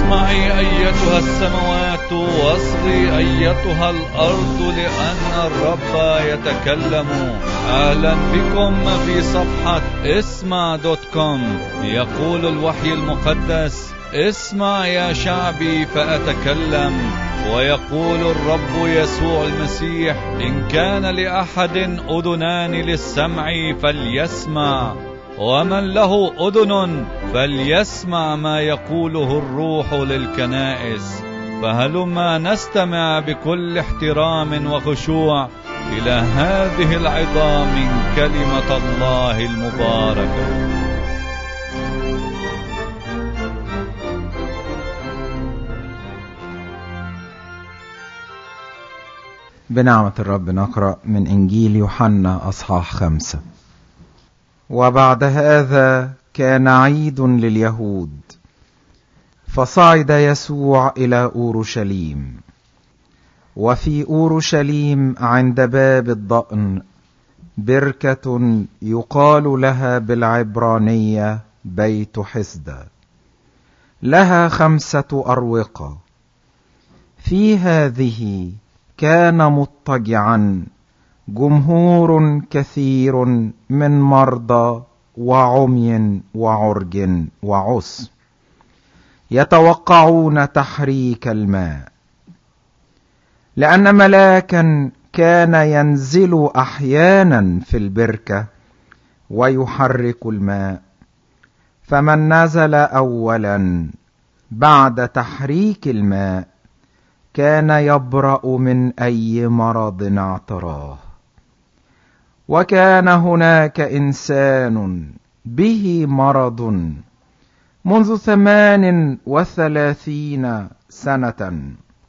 اسمعي أيتها السماوات واصغي أيتها الأرض لأن الرب يتكلم أهلا بكم في صفحة اسمع دوت كوم يقول الوحي المقدس اسمع يا شعبي فأتكلم ويقول الرب يسوع المسيح إن كان لأحد أذنان للسمع فليسمع ومن له أذن فليسمع ما يقوله الروح للكنائس فهلما نستمع بكل احترام وخشوع إلى هذه العظام من كلمة الله المباركة بنعمة الرب نقرأ من إنجيل يوحنا أصحاح خمسة وبعد هذا كان عيد لليهود فصعد يسوع إلى أورشليم وفي أورشليم عند باب الضأن بركة يقال لها بالعبرانية بيت حسدة لها خمسة أروقة في هذه كان مضطجعا جمهور كثير من مرضى وعمي وعرج وعس يتوقعون تحريك الماء لان ملاكا كان ينزل احيانا في البركه ويحرك الماء فمن نزل اولا بعد تحريك الماء كان يبرا من اي مرض اعتراه وكان هناك انسان به مرض منذ ثمان وثلاثين سنه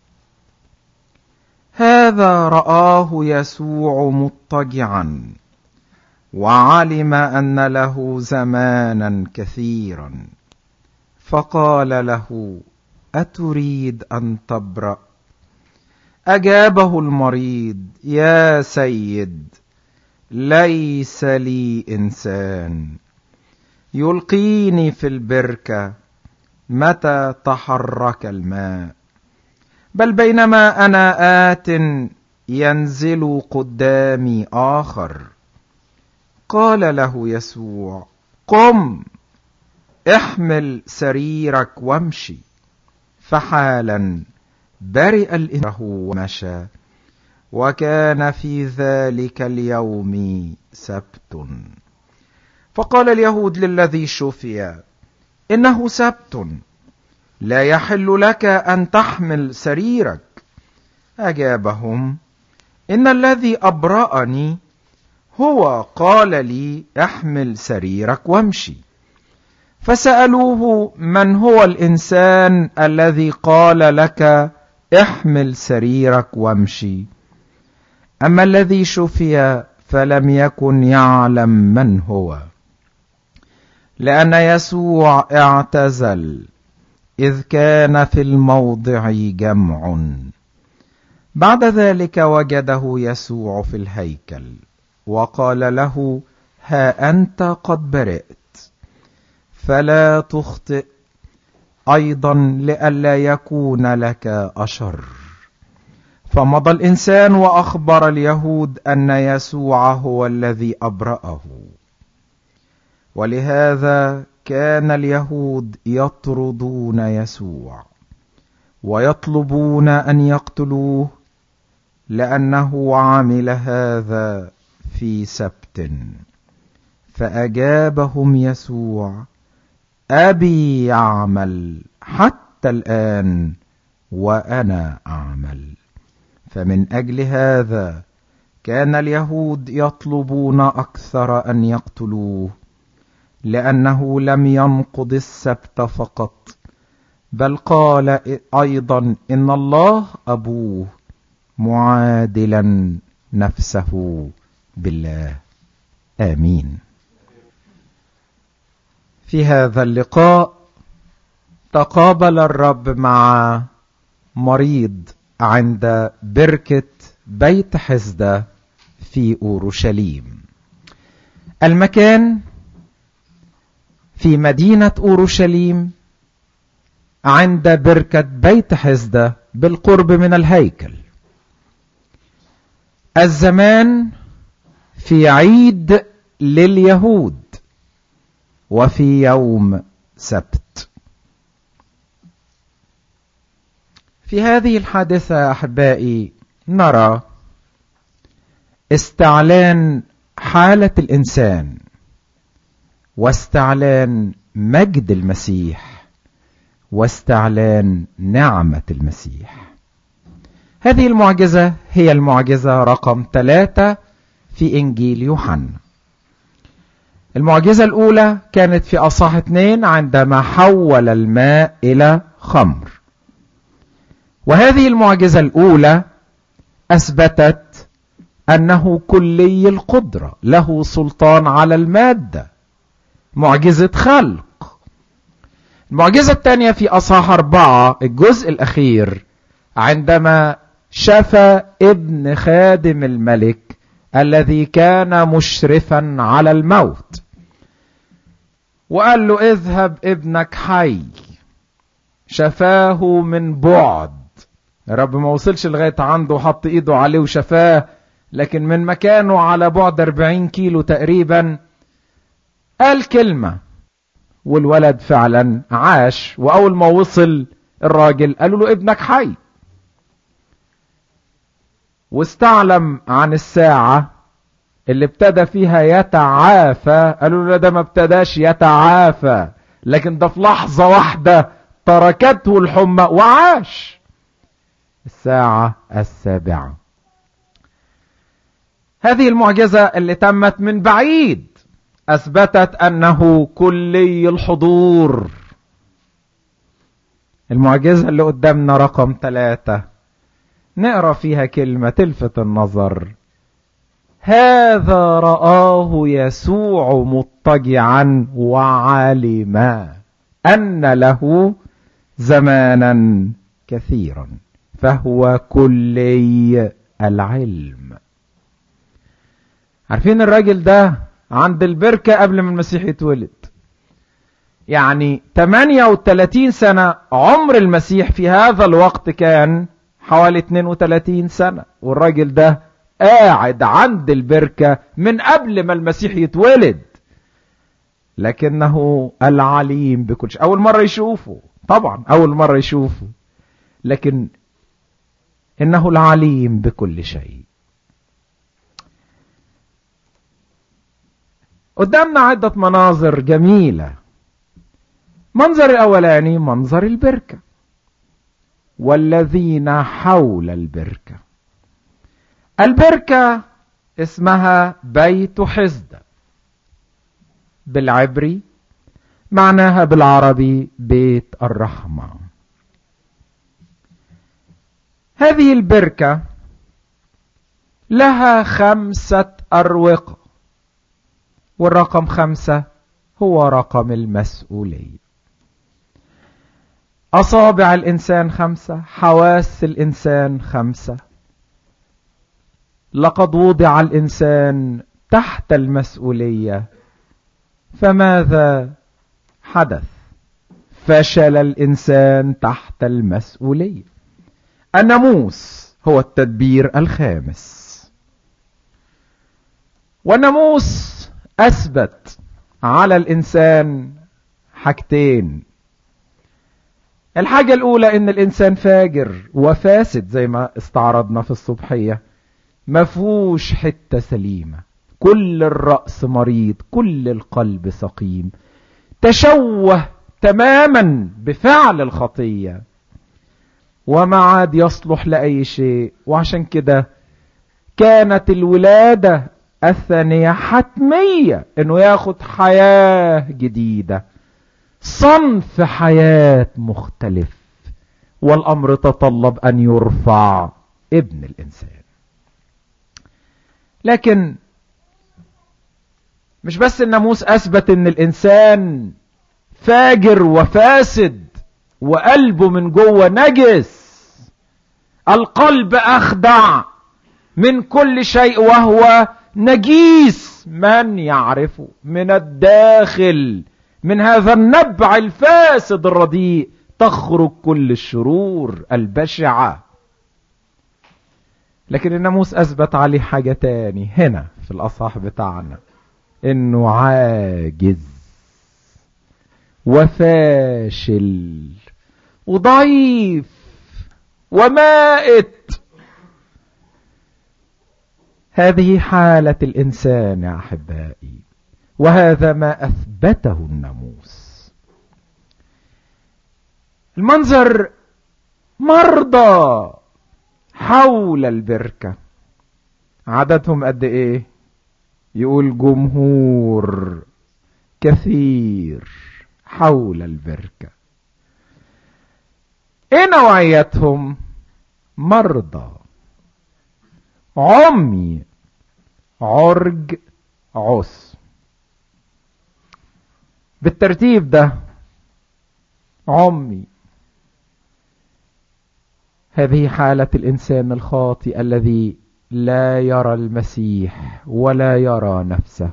هذا راه يسوع مضطجعا وعلم ان له زمانا كثيرا فقال له اتريد ان تبرا اجابه المريض يا سيد ليس لي انسان يلقيني في البركه متى تحرك الماء بل بينما انا ات ينزل قدامي اخر قال له يسوع قم احمل سريرك وامشي فحالا برئ الإنسان ومشى وكان في ذلك اليوم سبت فقال اليهود للذي شفي إنه سبت لا يحل لك أن تحمل سريرك أجابهم إن الذي أبرأني هو قال لي احمل سريرك وامشي فسألوه من هو الإنسان الذي قال لك احمل سريرك وامشي اما الذي شفي فلم يكن يعلم من هو لان يسوع اعتزل اذ كان في الموضع جمع بعد ذلك وجده يسوع في الهيكل وقال له ها انت قد برئت فلا تخطئ ايضا لئلا يكون لك اشر فمضى الانسان واخبر اليهود ان يسوع هو الذي ابراه ولهذا كان اليهود يطردون يسوع ويطلبون ان يقتلوه لانه عمل هذا في سبت فاجابهم يسوع ابي يعمل حتى الان وانا اعمل فمن اجل هذا كان اليهود يطلبون اكثر ان يقتلوه لانه لم ينقض السبت فقط بل قال ايضا ان الله ابوه معادلا نفسه بالله امين في هذا اللقاء تقابل الرب مع مريض عند بركة بيت حسدة في أورشليم المكان في مدينة أورشليم عند بركة بيت حزدة بالقرب من الهيكل الزمان في عيد لليهود وفي يوم سبت في هذه الحادثة أحبائي نرى استعلان حالة الإنسان واستعلان مجد المسيح واستعلان نعمة المسيح هذه المعجزة هي المعجزة رقم ثلاثة في إنجيل يوحنا المعجزة الأولى كانت في أصح اثنين عندما حول الماء إلى خمر وهذه المعجزة الأولى أثبتت أنه كلي القدرة له سلطان على المادة معجزة خلق المعجزة الثانية في أصحاح أربعة الجزء الأخير عندما شفى ابن خادم الملك الذي كان مشرفا على الموت وقال له اذهب ابنك حي شفاه من بعد رب ما وصلش لغاية عنده وحط ايده عليه وشفاه لكن من مكانه على بعد 40 كيلو تقريبا قال كلمة والولد فعلا عاش وأول ما وصل الراجل قالوا له ابنك حي واستعلم عن الساعة اللي ابتدى فيها يتعافى قالوا له ده ما ابتداش يتعافى لكن ده في لحظة واحدة تركته الحمى وعاش الساعة السابعة هذه المعجزة اللي تمت من بعيد أثبتت أنه كلي الحضور المعجزة اللي قدامنا رقم ثلاثة نقرأ فيها كلمة تلفت النظر هذا رآه يسوع مضطجعا وعلم أن له زمانا كثيرا فهو كلي العلم عارفين الراجل ده عند البركة قبل ما المسيح يتولد يعني 38 سنة عمر المسيح في هذا الوقت كان حوالي 32 سنة والراجل ده قاعد عند البركة من قبل ما المسيح يتولد لكنه العليم بكل شيء أول مرة يشوفه طبعا أول مرة يشوفه لكن إنه العليم بكل شيء قدامنا عدة مناظر جميلة منظر الأولاني منظر البركة والذين حول البركة البركة اسمها بيت حزدة بالعبري معناها بالعربي بيت الرحمة هذه البركة لها خمسة أروقة والرقم خمسة هو رقم المسؤولية أصابع الإنسان خمسة حواس الإنسان خمسة لقد وضع الإنسان تحت المسؤولية فماذا حدث فشل الإنسان تحت المسؤولية الناموس هو التدبير الخامس والناموس أثبت على الإنسان حاجتين الحاجة الأولى إن الإنسان فاجر وفاسد زي ما استعرضنا في الصبحية مفهوش حتة سليمة كل الرأس مريض كل القلب سقيم تشوه تماما بفعل الخطية وما عاد يصلح لأي شيء وعشان كده كانت الولادة الثانية حتمية انه ياخد حياة جديدة صنف حياة مختلف والامر تطلب ان يرفع ابن الانسان لكن مش بس الناموس اثبت ان الانسان فاجر وفاسد وقلبه من جوه نجس القلب اخدع من كل شيء وهو نجيس من يعرفه من الداخل من هذا النبع الفاسد الرديء تخرج كل الشرور البشعة لكن الناموس أثبت عليه حاجة تاني هنا في الأصح بتاعنا إنه عاجز وفاشل وضعيف ومائت هذه حالة الإنسان يا أحبائي وهذا ما أثبته الناموس المنظر مرضى حول البركة عددهم قد ايه يقول جمهور كثير حول البركة ايه نوعيتهم مرضى عمي عرج عس بالترتيب ده عمي هذه حالة الإنسان الخاطئ الذي لا يرى المسيح ولا يرى نفسه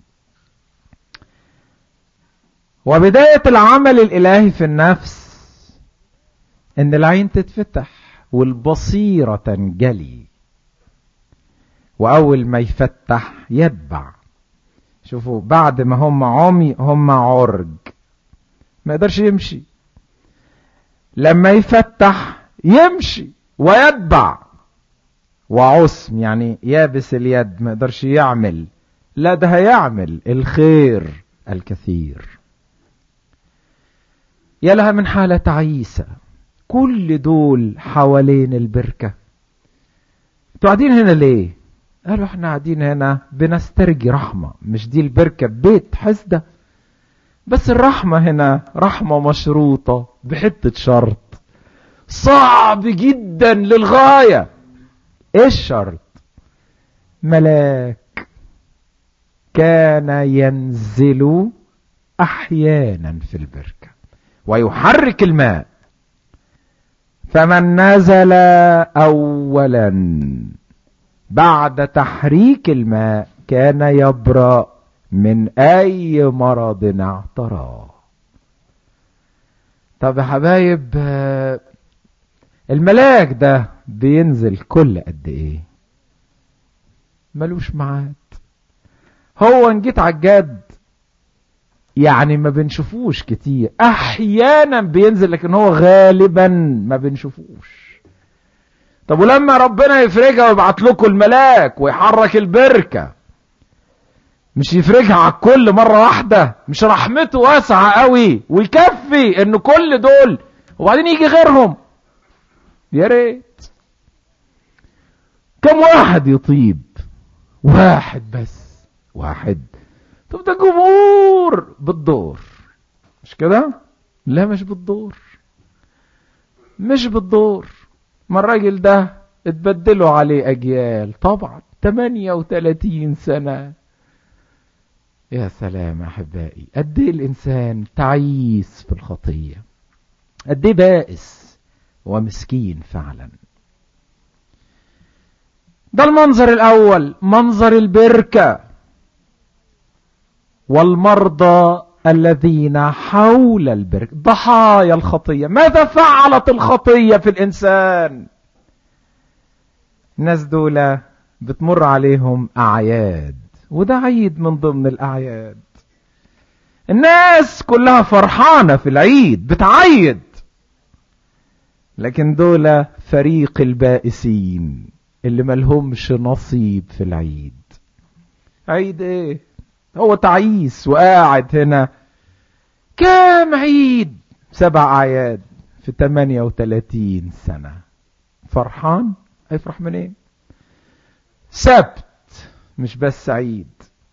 وبداية العمل الإلهي في النفس إن العين تتفتح والبصيرة تنجلي وأول ما يفتح يتبع شوفوا بعد ما هم عمي هم عرج ما يقدرش يمشي لما يفتح يمشي ويتبع وعسم يعني يابس اليد ما يقدرش يعمل لا ده هيعمل الخير الكثير يا لها من حالة تعيسة كل دول حوالين البركة انتوا قاعدين هنا ليه قالوا احنا قاعدين هنا بنسترجي رحمة مش دي البركة بيت حسدة بس الرحمة هنا رحمة مشروطة بحتة شرط صعب جدا للغاية ايه الشرط ملاك كان ينزل احيانا في البركة ويحرك الماء فمن نزل اولا بعد تحريك الماء كان يبرأ من اي مرض اعتراه طب يا حبايب الملاك ده بينزل كل قد ايه ملوش معاد هو ان جيت على الجد يعني ما بنشوفوش كتير احيانا بينزل لكن هو غالبا ما بنشوفوش طب ولما ربنا يفرجها ويبعت لكم الملاك ويحرك البركه مش يفرجها على الكل مرة واحدة مش رحمته واسعة قوي ويكفي ان كل دول وبعدين يجي غيرهم يا ريت كم واحد يطيب واحد بس واحد طب ده جمهور بالدور مش كده لا مش بالدور مش بالدور ما الراجل ده اتبدلوا عليه اجيال طبعا 38 سنه يا سلام احبائي قد ايه الانسان تعيس في الخطيه قد ايه بائس ومسكين فعلا ده المنظر الاول منظر البركه والمرضى الذين حول البركه ضحايا الخطيه ماذا فعلت الخطيه في الانسان الناس دول بتمر عليهم اعياد وده عيد من ضمن الأعياد الناس كلها فرحانة في العيد بتعيد لكن دول فريق البائسين اللي ملهمش نصيب في العيد عيد ايه هو تعيس وقاعد هنا كام عيد سبع اعياد في 38 سنة فرحان هيفرح منين إيه؟ سبت مش بس عيد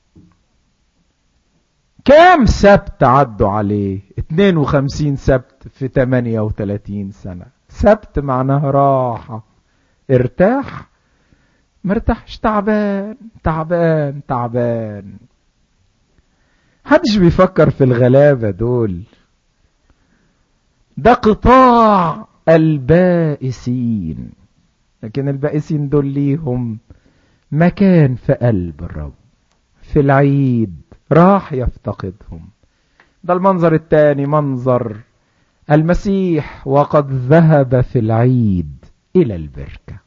كام سبت عدوا عليه 52 سبت في 38 سنة سبت معناها راحة ارتاح مرتاحش تعبان تعبان تعبان محدش بيفكر في الغلابة دول ده قطاع البائسين لكن البائسين دول ليهم مكان في قلب الرب في العيد راح يفتقدهم ده المنظر الثاني منظر المسيح وقد ذهب في العيد إلى البركة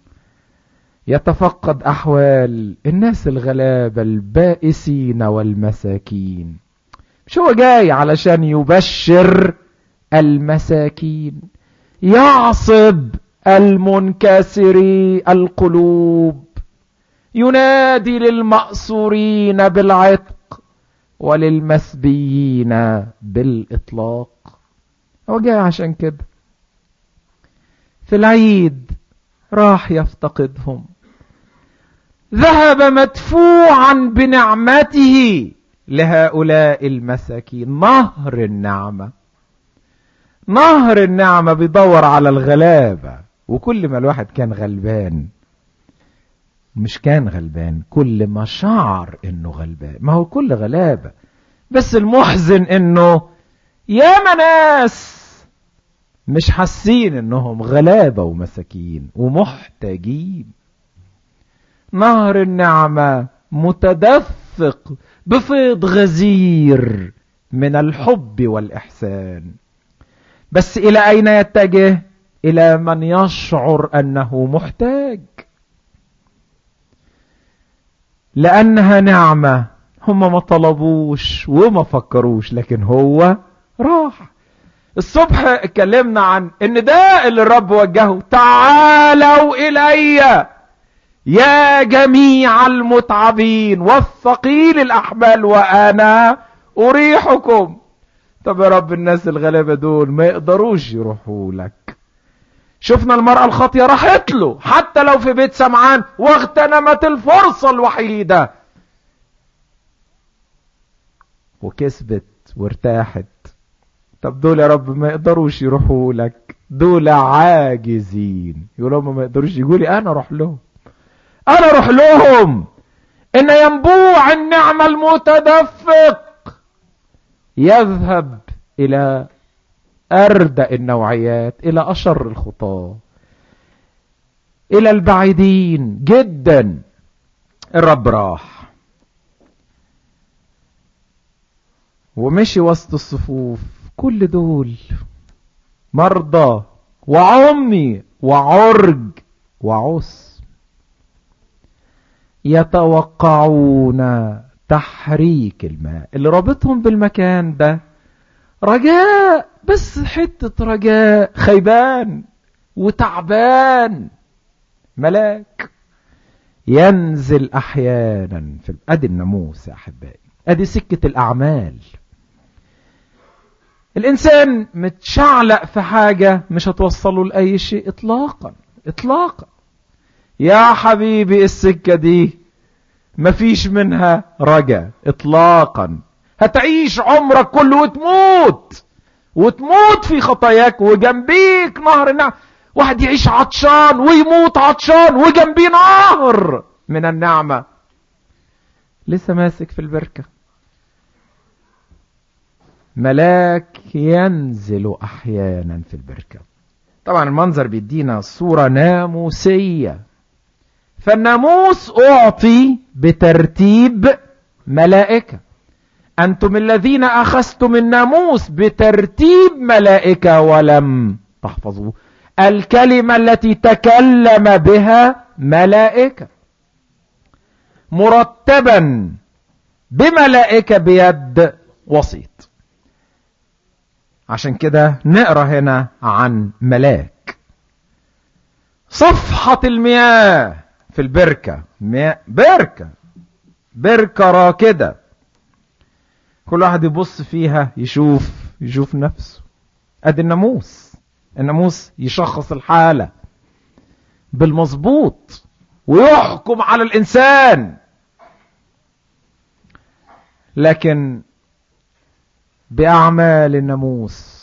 يتفقد أحوال الناس الغلابة البائسين والمساكين مش هو جاي علشان يبشر المساكين يعصب المنكسري القلوب ينادي للمأسورين بالعتق وللمسبيين بالإطلاق هو جاي عشان كده في العيد راح يفتقدهم ذهب مدفوعا بنعمته لهؤلاء المساكين نهر النعمة نهر النعمة بيدور على الغلابة وكل ما الواحد كان غلبان مش كان غلبان كل ما شعر انه غلبان ما هو كل غلابة بس المحزن انه يا ناس مش حاسين انهم غلابة ومساكين ومحتاجين نهر النعمة متدفق بفيض غزير من الحب والإحسان بس إلى أين يتجه؟ إلى من يشعر أنه محتاج لأنها نعمة هم ما طلبوش وما فكروش لكن هو راح الصبح اتكلمنا عن ان ده اللي الرب وجهه تعالوا الي يا جميع المتعبين والثقيل الاحمال وانا اريحكم طب يا رب الناس الغلابه دول ما يقدروش يروحوا لك شفنا المرأة الخاطية راحت له حتى لو في بيت سمعان واغتنمت الفرصة الوحيدة وكسبت وارتاحت طب دول يا رب ما يقدروش يروحوا لك دول عاجزين يقولوا ما يقدروش يقولي انا اروح لهم انا اروح لهم ان ينبوع النعمة المتدفق يذهب الى اردأ النوعيات الى اشر الخطاة الى البعيدين جدا الرب راح ومشي وسط الصفوف كل دول مرضى وعمي وعرج وعس يتوقعون تحريك الماء اللي رابطهم بالمكان ده رجاء بس حتة رجاء خيبان وتعبان ملاك ينزل احيانا في ادي الناموس يا احبائي ادي سكة الاعمال الانسان متشعلق في حاجة مش هتوصله لأي شيء اطلاقا اطلاقا يا حبيبي السكة دي مفيش منها رجا اطلاقا هتعيش عمرك كله وتموت وتموت في خطاياك وجنبيك نهر النعم واحد يعيش عطشان ويموت عطشان وجنبيه نهر من النعمة لسه ماسك في البركة ملاك ينزل احيانا في البركة طبعا المنظر بيدينا صورة ناموسية فالناموس اعطي بترتيب ملائكة انتم الذين اخذتم الناموس بترتيب ملائكة ولم تحفظوه الكلمة التي تكلم بها ملائكة مرتبا بملائكة بيد وسيط عشان كده نقرا هنا عن ملاك صفحة المياه في البركة مياه بركة بركة راكدة كل واحد يبص فيها يشوف يشوف نفسه ادي الناموس الناموس يشخص الحالة بالمظبوط ويحكم على الانسان لكن بأعمال الناموس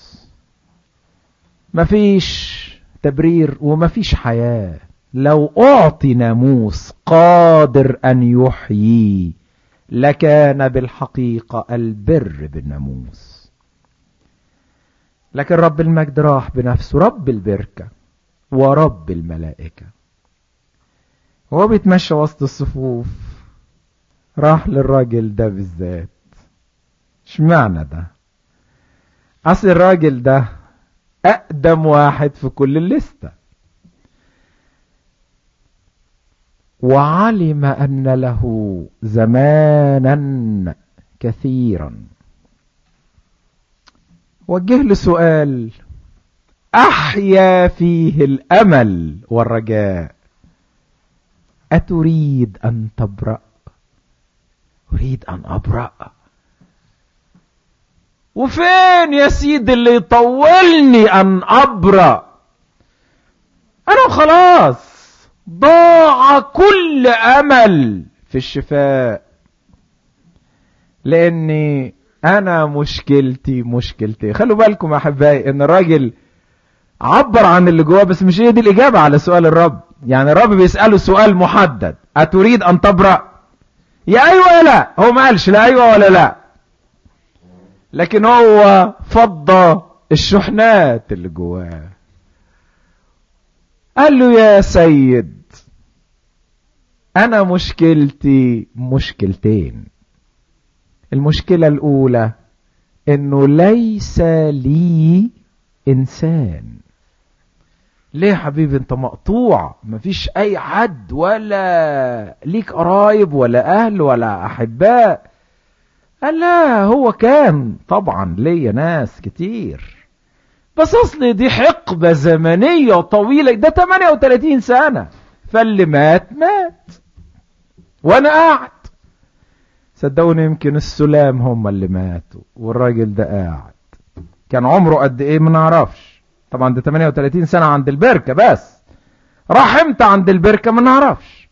مفيش تبرير ومفيش حياة لو أعطي ناموس قادر أن يحيي لكان بالحقيقة البر بالناموس لكن رب المجد راح بنفسه رب البركة ورب الملائكة وهو بيتمشى وسط الصفوف راح للراجل ده بالذات اشمعنى ده اصل الراجل ده أقدم واحد في كل الليستة وعلم أن له زمانا كثيرا وجه له سؤال أحيا فيه الأمل والرجاء أتريد أن تبرأ أريد أن أبرأ وفين يا سيدي اللي يطولني أن أبرأ أنا خلاص ضاع كل أمل في الشفاء لأني أنا مشكلتي مشكلتي خلوا بالكم أحبائي إن الراجل عبر عن اللي جواه بس مش هي دي الإجابة على سؤال الرب يعني الرب بيسأله سؤال محدد أتريد أن تبرأ يا أيوة يا لا هو ما قالش لا أيوة ولا لا لكن هو فضى الشحنات اللي جواه قال له يا سيد أنا مشكلتي مشكلتين المشكلة الأولى إنه ليس لي إنسان ليه حبيبي انت مقطوع مفيش اي حد ولا ليك قرايب ولا اهل ولا احباء قال لا هو كان طبعا ليا ناس كتير بس اصل دي حقبة زمنية طويلة ده 38 سنة فاللي مات مات وانا قاعد صدقوني يمكن السلام هم اللي ماتوا والراجل ده قاعد كان عمره قد ايه ما نعرفش طبعا ده 38 سنة عند البركة بس راح امتى عند البركة ما نعرفش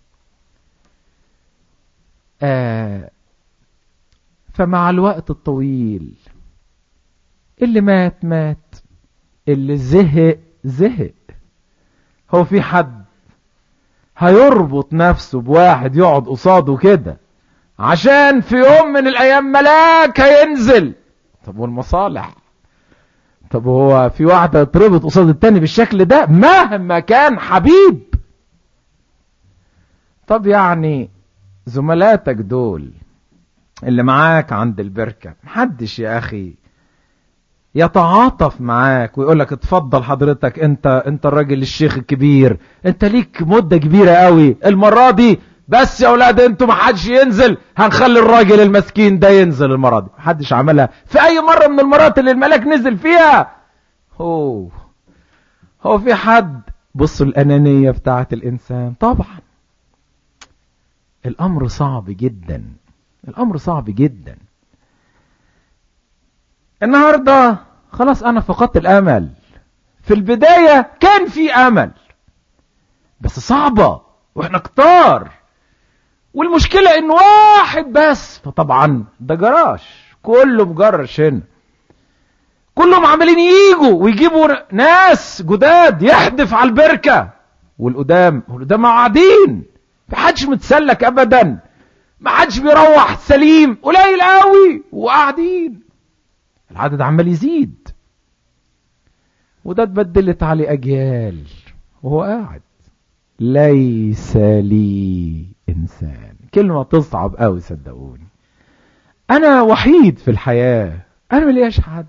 آه فمع الوقت الطويل اللي مات مات اللي زهق زهق هو في حد هيربط نفسه بواحد يقعد قصاده كده عشان في يوم من الايام ملاك هينزل طب والمصالح طب هو في واحدة تربط قصاد التاني بالشكل ده مهما كان حبيب طب يعني زملاتك دول اللي معاك عند البركة محدش يا اخي يتعاطف معاك ويقول لك اتفضل حضرتك انت انت الراجل الشيخ الكبير انت ليك مدة كبيرة قوي المرة دي بس يا اولاد انتوا محدش ينزل هنخلي الراجل المسكين ده ينزل المرة دي محدش عملها في اي مرة من المرات اللي الملك نزل فيها هو هو في حد بصوا الانانية بتاعت الانسان طبعا الامر صعب جدا الامر صعب جدا النهاردة خلاص انا فقدت الامل في البداية كان في امل بس صعبة واحنا كتار والمشكلة ان واحد بس فطبعا ده جراش كله مجرش هنا كلهم عمالين ييجوا ويجيبوا ناس جداد يحدف على البركة والقدام والقدام قاعدين في حدش متسلك ابدا ما حدش بيروح سليم قليل قوي وقاعدين العدد عمال يزيد وده اتبدلت عليه اجيال وهو قاعد ليس لي انسان كلمة تصعب قوي صدقوني انا وحيد في الحياة انا ملياش حد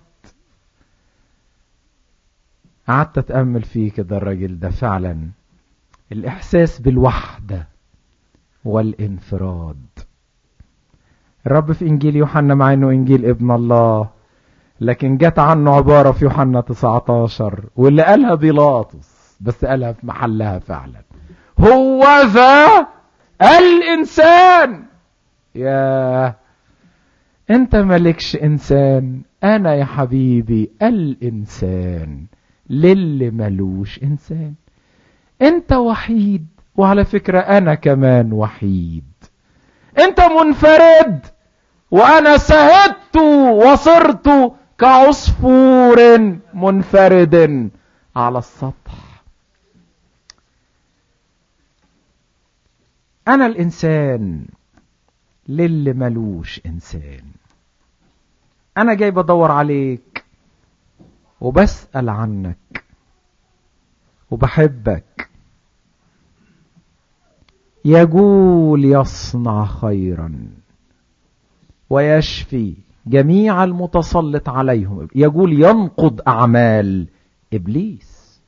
قعدت اتأمل فيه كده الراجل ده فعلا الاحساس بالوحدة والانفراد الرب في انجيل يوحنا مع انه انجيل ابن الله لكن جت عنه عبارة في يوحنا 19 واللي قالها بيلاطس بس قالها في محلها فعلا هو ذا الانسان يا انت مالكش انسان انا يا حبيبي الانسان للي ملوش انسان انت وحيد وعلى فكرة انا كمان وحيد انت منفرد وانا سهدت وصرت كعصفور منفرد على السطح انا الانسان للي ملوش انسان انا جاي بدور عليك وبسأل عنك وبحبك يقول يصنع خيرا ويشفي جميع المتسلط عليهم يقول ينقض أعمال ابليس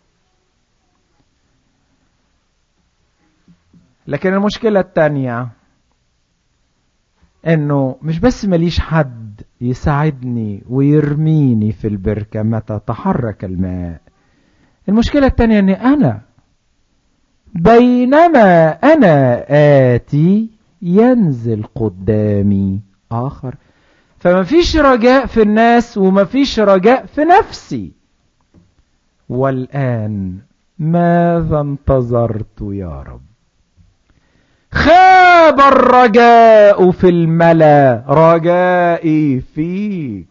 لكن المشكلة التانية انه مش بس ماليش حد يساعدني ويرميني في البركة متى تحرك الماء المشكلة التانية اني انا بينما انا اتي ينزل قدامي اخر فما فيش رجاء في الناس وما فيش رجاء في نفسي والآن ماذا انتظرت يا رب خاب الرجاء في الملا رجائي فيك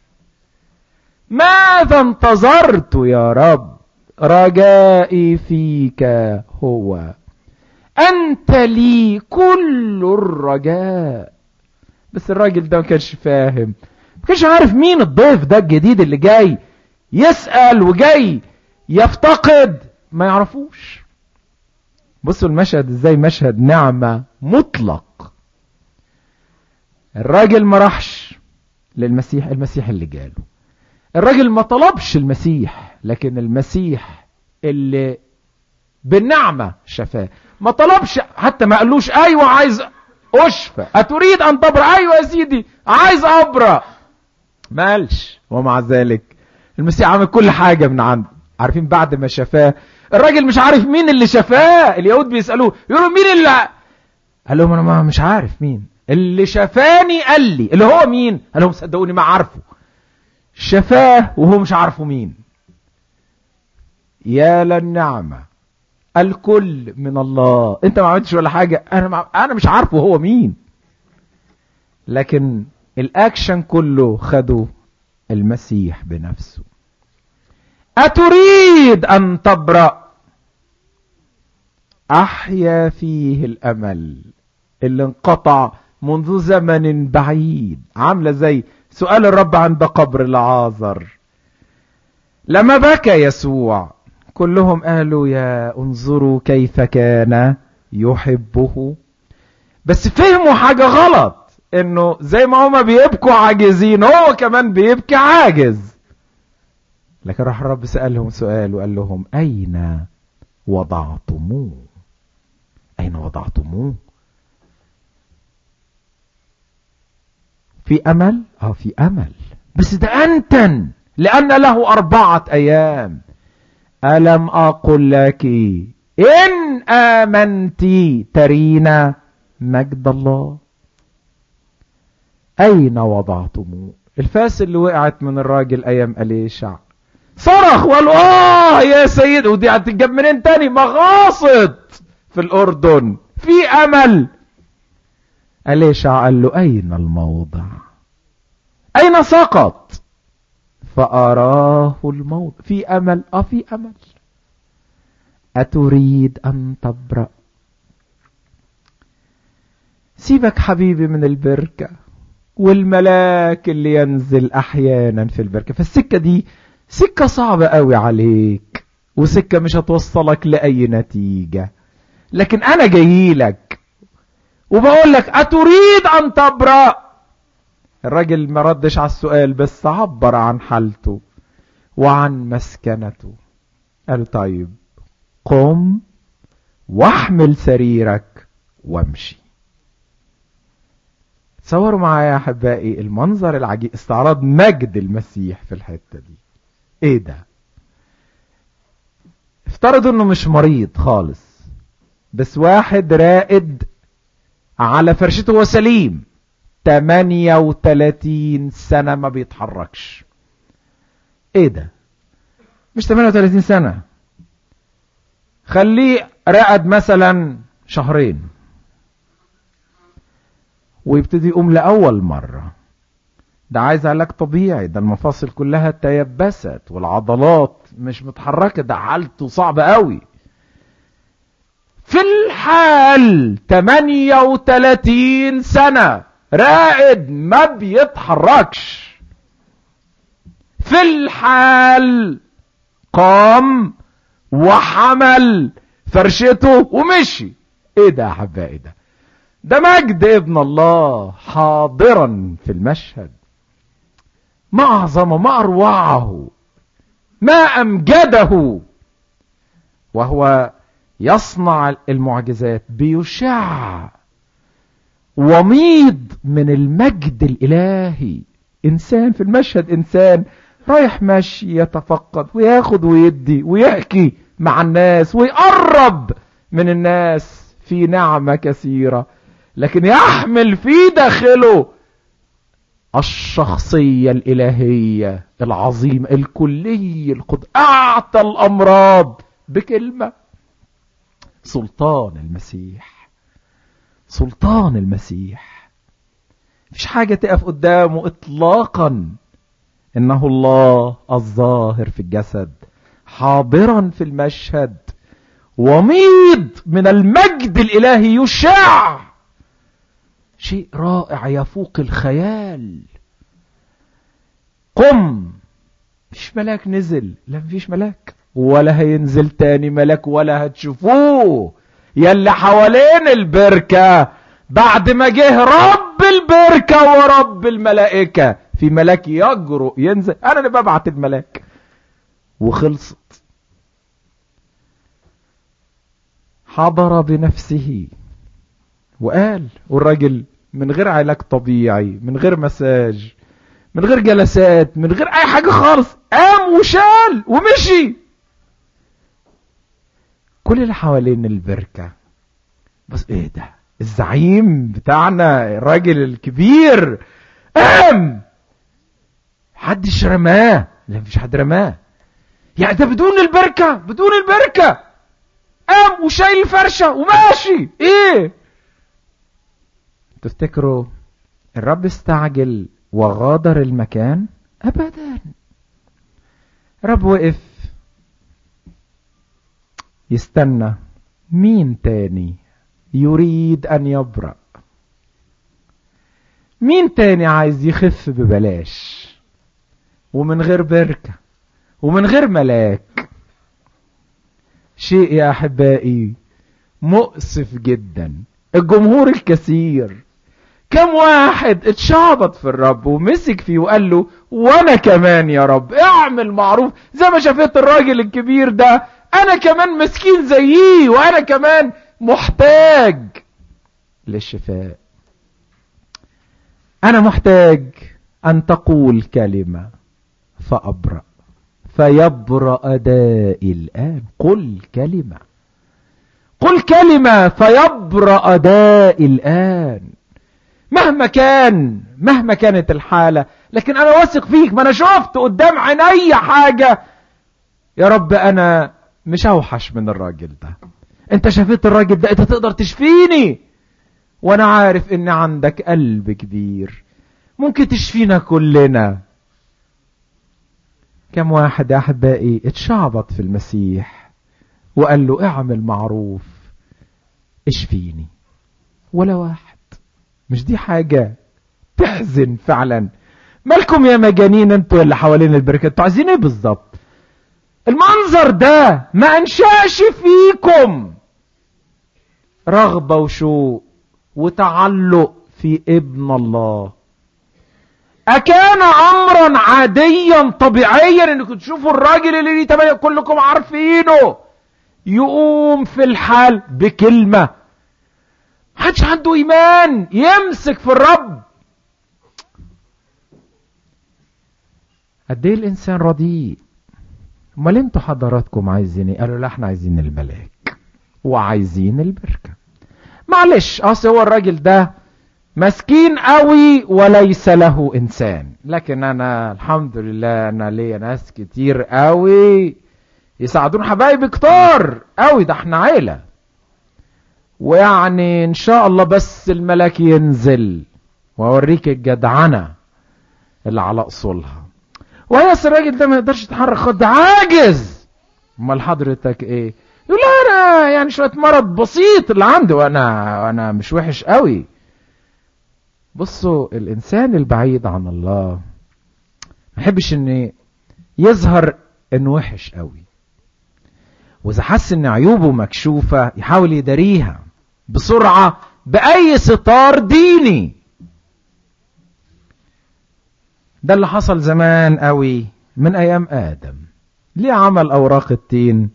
ماذا انتظرت يا رب رجائي فيك هو أنت لي كل الرجاء بس الراجل ده ما كانش فاهم ما كانش عارف مين الضيف ده الجديد اللي جاي يسأل وجاي يفتقد ما يعرفوش بصوا المشهد ازاي مشهد نعمة مطلق الراجل ما راحش للمسيح المسيح اللي جاله الراجل ما طلبش المسيح لكن المسيح اللي بالنعمة شفاه ما طلبش حتى ما قالوش ايوه عايز اشفى اتريد ان تبرأ ايوه يا سيدي عايز ابرأ ما قالش ومع ذلك المسيح عمل كل حاجة من عنده عارفين بعد ما شفاه الراجل مش عارف مين اللي شفاه اليهود بيسألوه يقولوا مين اللي قال لهم انا ما مش عارف مين اللي شفاني قال لي اللي هو مين قال لهم صدقوني ما عارفه شفاه وهو مش عارفه مين يا للنعمة الكل من الله انت ما عملتش ولا حاجة انا ما... انا مش عارفه هو مين لكن الاكشن كله خده المسيح بنفسه أتريد أن تبرأ أحيا فيه الأمل اللي انقطع منذ زمن بعيد عاملة زي سؤال الرب عند قبر العازر لما بكى يسوع كلهم قالوا يا انظروا كيف كان يحبه بس فهموا حاجة غلط انه زي ما هما بيبكوا عاجزين هو كمان بيبكي عاجز لكن راح الرب سألهم سؤال وقال لهم أين وضعتموه أين وضعتموه في أمل اه في أمل بس ده أنتن لأن له أربعة أيام ألم أقل لك إن آمنت ترين مجد الله أين وضعتموه الفاس اللي وقعت من الراجل أيام أليشع صرخ وقال اه يا سيد ودي هتتجاب منين تاني مغاصد في الاردن في امل أليشع قال له اين الموضع اين سقط فاراه الموضع في امل اه في امل اتريد ان تبرأ سيبك حبيبي من البركة والملاك اللي ينزل احيانا في البركة فالسكة دي سكة صعبة قوي عليك وسكة مش هتوصلك لأي نتيجة لكن أنا جاي لك وبقول لك أتريد أن تبرأ الراجل ما ردش على السؤال بس عبر عن حالته وعن مسكنته قال طيب قم واحمل سريرك وامشي تصوروا معايا يا احبائي المنظر العجيب استعراض مجد المسيح في الحته دي ايه ده افترضوا انه مش مريض خالص بس واحد رائد على فرشته هو سليم 38 سنة ما بيتحركش ايه ده مش 38 سنة خليه رقد مثلا شهرين ويبتدي يقوم لأول مرة ده عايز علاج طبيعي ده المفاصل كلها تيبست والعضلات مش متحركة ده حالته صعبة قوي في الحال 38 سنة رائد ما بيتحركش في الحال قام وحمل فرشته ومشي ايه ده يا حبائي ده ده مجد ابن الله حاضرا في المشهد ما أعظمه ما أروعه ما أمجده وهو يصنع المعجزات بيشع وميض من المجد الإلهي إنسان في المشهد إنسان رايح ماشي يتفقد وياخد ويدي ويحكي مع الناس ويقرب من الناس في نعمة كثيرة لكن يحمل في داخله الشخصية الإلهية العظيمة الكلي القد أعطى الأمراض بكلمة سلطان المسيح سلطان المسيح مفيش حاجة تقف قدامه إطلاقا إنه الله الظاهر في الجسد حاضرا في المشهد وميض من المجد الإلهي يشع شيء رائع يفوق الخيال قم مفيش ملاك نزل لا مفيش ملاك ولا هينزل تاني ملاك ولا هتشوفوه يلي حوالين البركة بعد ما جه رب البركة ورب الملائكة في ملاك يجرؤ ينزل انا اللي ببعت الملاك وخلصت حضر بنفسه وقال والراجل من غير علاج طبيعي من غير مساج من غير جلسات من غير اي حاجة خالص قام وشال ومشي كل اللي حوالين البركة بس ايه ده الزعيم بتاعنا الراجل الكبير قام حدش رماه لا مفيش حد رماه يعني ده بدون البركة بدون البركة قام وشايل الفرشة وماشي ايه تفتكروا الرب استعجل وغادر المكان ابدا رب وقف يستنى مين تاني يريد ان يبرأ مين تاني عايز يخف ببلاش ومن غير بركة ومن غير ملاك شيء يا احبائي مؤسف جدا الجمهور الكثير كم واحد اتشعبط في الرب ومسك فيه وقال له وانا كمان يا رب اعمل معروف زي ما شافت الراجل الكبير ده انا كمان مسكين زيه وانا كمان محتاج للشفاء انا محتاج ان تقول كلمة فابرأ فيبرأ دائي الان قل كلمة قل كلمة فيبرأ دائي الان مهما كان مهما كانت الحالة لكن انا واثق فيك ما انا شفت قدام عيني حاجة يا رب انا مش اوحش من الراجل ده انت شفيت الراجل ده انت تقدر تشفيني وانا عارف ان عندك قلب كبير ممكن تشفينا كلنا كم واحد يا احبائي اتشعبط في المسيح وقال له اعمل معروف اشفيني ولا واحد مش دي حاجة تحزن فعلا مالكم يا مجانين انتوا اللي حوالين البركة انتوا عايزين ايه بالظبط المنظر ده ما انشأش فيكم رغبة وشوق وتعلق في ابن الله أكان أمرا عاديا طبيعيا انكم تشوفوا الراجل اللي ليه تمانية كلكم عارفينه يقوم في الحال بكلمة محدش عنده إيمان يمسك في الرب قد ايه الإنسان رديء امال انتوا حضراتكم عايزين ايه قالوا لا احنا عايزين الملاك وعايزين البركه معلش اصل هو الراجل ده مسكين قوي وليس له انسان لكن انا الحمد لله انا ليا ناس كتير قوي يساعدون حبايبي كتار قوي ده احنا عيله ويعني ان شاء الله بس الملاك ينزل واوريك الجدعنه اللي على اصولها وهي الراجل ده ما يقدرش يتحرك خد عاجز امال حضرتك ايه يقول لا انا يعني شويه مرض بسيط اللي عندي وانا انا مش وحش قوي بصوا الانسان البعيد عن الله ما يحبش ان يظهر انه وحش قوي واذا حس ان عيوبه مكشوفه يحاول يداريها بسرعه باي ستار ديني ده اللي حصل زمان قوي من ايام ادم ليه عمل أوراق التين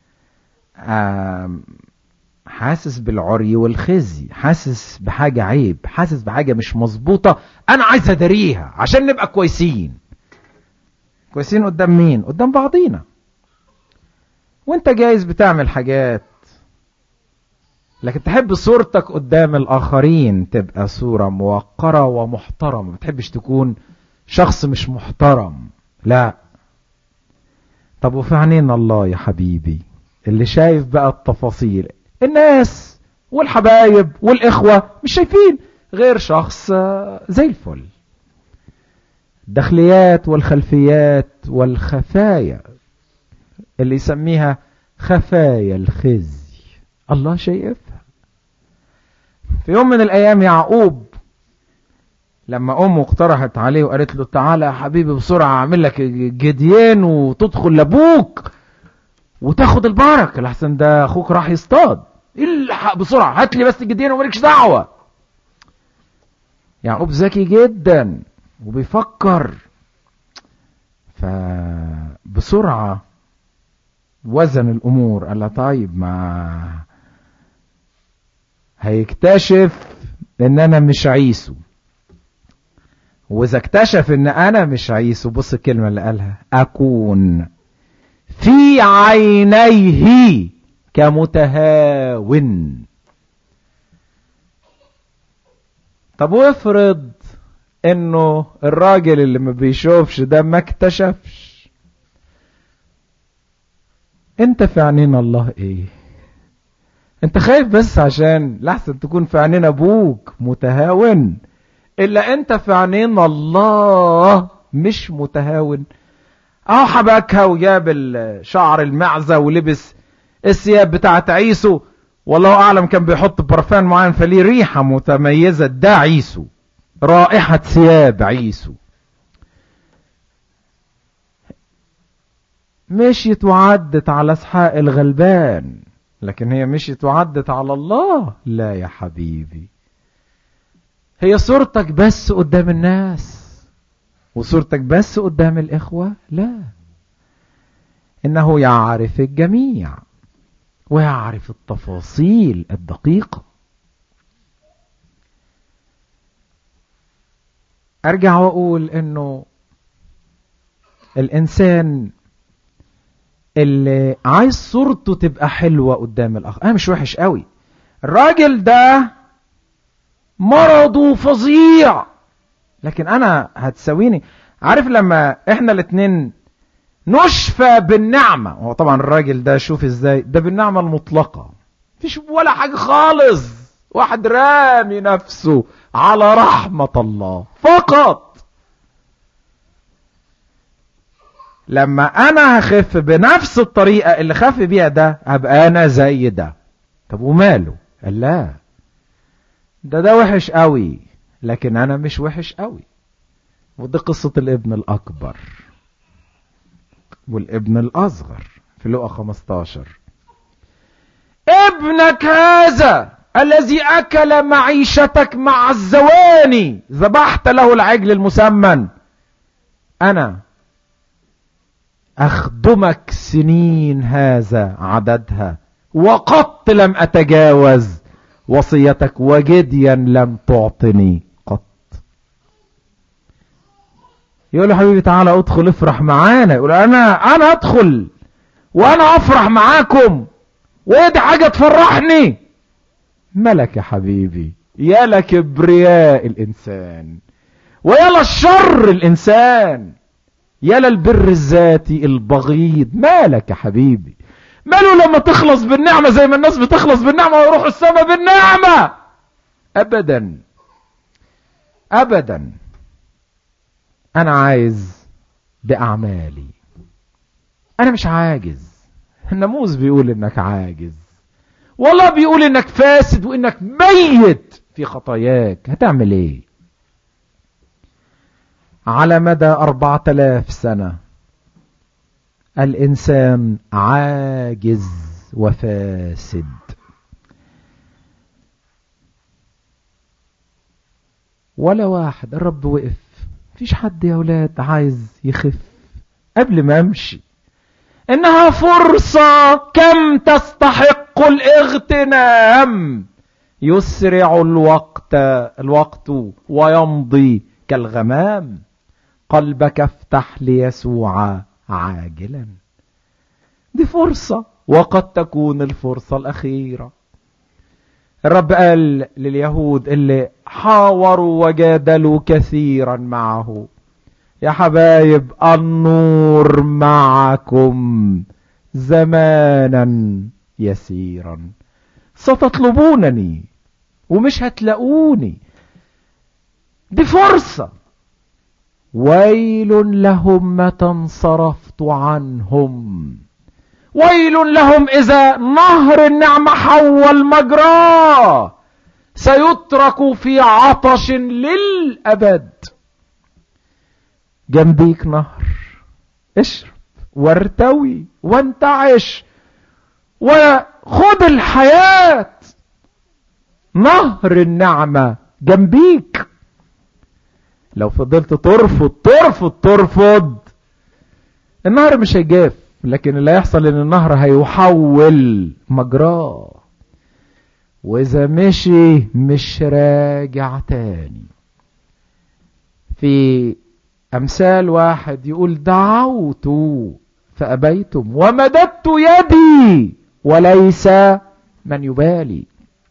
حاسس بالعري والخزي حاسس بحاجة عيب حاسس بحاجة مش مظبوطة أنا عايز أداريها عشان نبقى كويسين كويسين قدام مين قدام بعضينا وانت جايز بتعمل حاجات لكن تحب صورتك قدام الآخرين تبقى صورة موقرة ومحترمة ما تحبش تكون شخص مش محترم لا طب وفي عينين الله يا حبيبي اللي شايف بقى التفاصيل الناس والحبايب والإخوة مش شايفين غير شخص زي الفل الداخليات والخلفيات والخفايا اللي يسميها خفايا الخزي الله شايفها في يوم من الأيام يعقوب لما أمه اقترحت عليه وقالت له تعالى يا حبيبي بسرعة أعمل لك جديان وتدخل لأبوك وتاخد البركة لحسن ده أخوك راح يصطاد الحق بسرعة هات لي بس الجديان ومالكش دعوة يعقوب ذكي جدا وبيفكر فبسرعة وزن الأمور قال له طيب ما هيكتشف ان انا مش عيسو واذا اكتشف ان انا مش عيسو بص الكلمة اللي قالها اكون في عينيه كمتهاون طب وافرض انه الراجل اللي ما بيشوفش ده ما اكتشفش انت في عينين الله ايه انت خايف بس عشان لحسن تكون في عينين ابوك متهاون الا انت في عينين الله مش متهاون اهو حبكها وجاب شعر المعزة ولبس الثياب بتاعت عيسو والله اعلم كان بيحط برفان معين فليه ريحة متميزة ده عيسو رائحة ثياب عيسو مشيت وعدت على اسحاق الغلبان لكن هي مشيت وعدت على الله لا يا حبيبي هي صورتك بس قدام الناس وصورتك بس قدام الإخوة لا إنه يعرف الجميع ويعرف التفاصيل الدقيقة أرجع وأقول إنه الإنسان اللي عايز صورته تبقى حلوة قدام الآخر أنا مش وحش قوي الراجل ده مرضه فظيع لكن أنا هتساويني عارف لما إحنا الاتنين نشفى بالنعمة هو طبعا الراجل ده شوف ازاي ده بالنعمة المطلقة مفيش ولا حاجة خالص واحد رامي نفسه على رحمة الله فقط لما انا هخف بنفس الطريقة اللي خف بيها ده هبقى انا زي ده طب وماله قال لا ده ده وحش قوي لكن انا مش وحش قوي ودي قصة الابن الاكبر والابن الاصغر في لقى 15 ابنك هذا الذي اكل معيشتك مع الزواني ذبحت له العجل المسمن انا اخدمك سنين هذا عددها وقط لم اتجاوز وصيتك وجديا لم تعطني قط يقول له حبيبي تعالى ادخل افرح معانا يقول انا انا ادخل وانا افرح معاكم ودي حاجة تفرحني ملك يا حبيبي يا لكبرياء الانسان ويا للشر الانسان يا للبر الذاتي البغيض مالك يا حبيبي ماله لما تخلص بالنعمة زي ما الناس بتخلص بالنعمة ويروحوا السماء بالنعمة ابدا ابدا انا عايز باعمالي انا مش عاجز الناموس بيقول انك عاجز والله بيقول انك فاسد وانك ميت في خطاياك هتعمل ايه على مدى أربعة آلاف سنة الإنسان عاجز وفاسد ولا واحد الرب وقف فيش حد يا ولاد عايز يخف قبل ما امشي انها فرصة كم تستحق الاغتنام يسرع الوقت الوقت ويمضي كالغمام قلبك افتح ليسوع عاجلا دي فرصة وقد تكون الفرصة الأخيرة الرب قال لليهود اللي حاوروا وجادلوا كثيرا معه يا حبايب النور معكم زمانا يسيرا ستطلبونني ومش هتلاقوني دي فرصة ويل لهم متى انصرفت عنهم ويل لهم إذا نهر النعمة حول مجراه سيترك في عطش للأبد جنبيك نهر اشرب وارتوي وانتعش وخد الحياة نهر النعمة جنبيك لو فضلت ترفض ترفض ترفض النهر مش هيجاف لكن اللي هيحصل ان النهر هيحول مجراه واذا مشي مش راجع تاني في امثال واحد يقول دعوت فابيتم ومددت يدي وليس من يبالي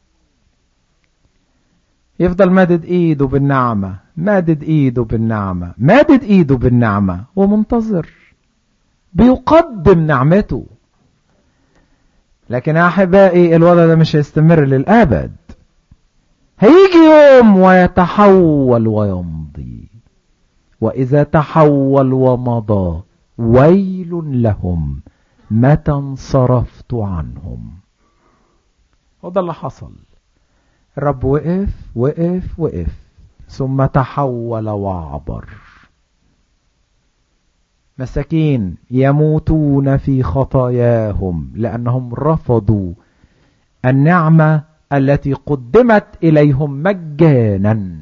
يفضل مادد ايده بالنعمة مادد ايده بالنعمة مادد ايده بالنعمة ومنتظر بيقدم نعمته لكن يا احبائي الوضع ده مش هيستمر للابد هيجي يوم ويتحول ويمضي واذا تحول ومضى ويل لهم متى انصرفت عنهم وده اللي حصل الرب وقف وقف وقف ثم تحول وعبر مساكين يموتون في خطاياهم لأنهم رفضوا النعمة التي قدمت إليهم مجانا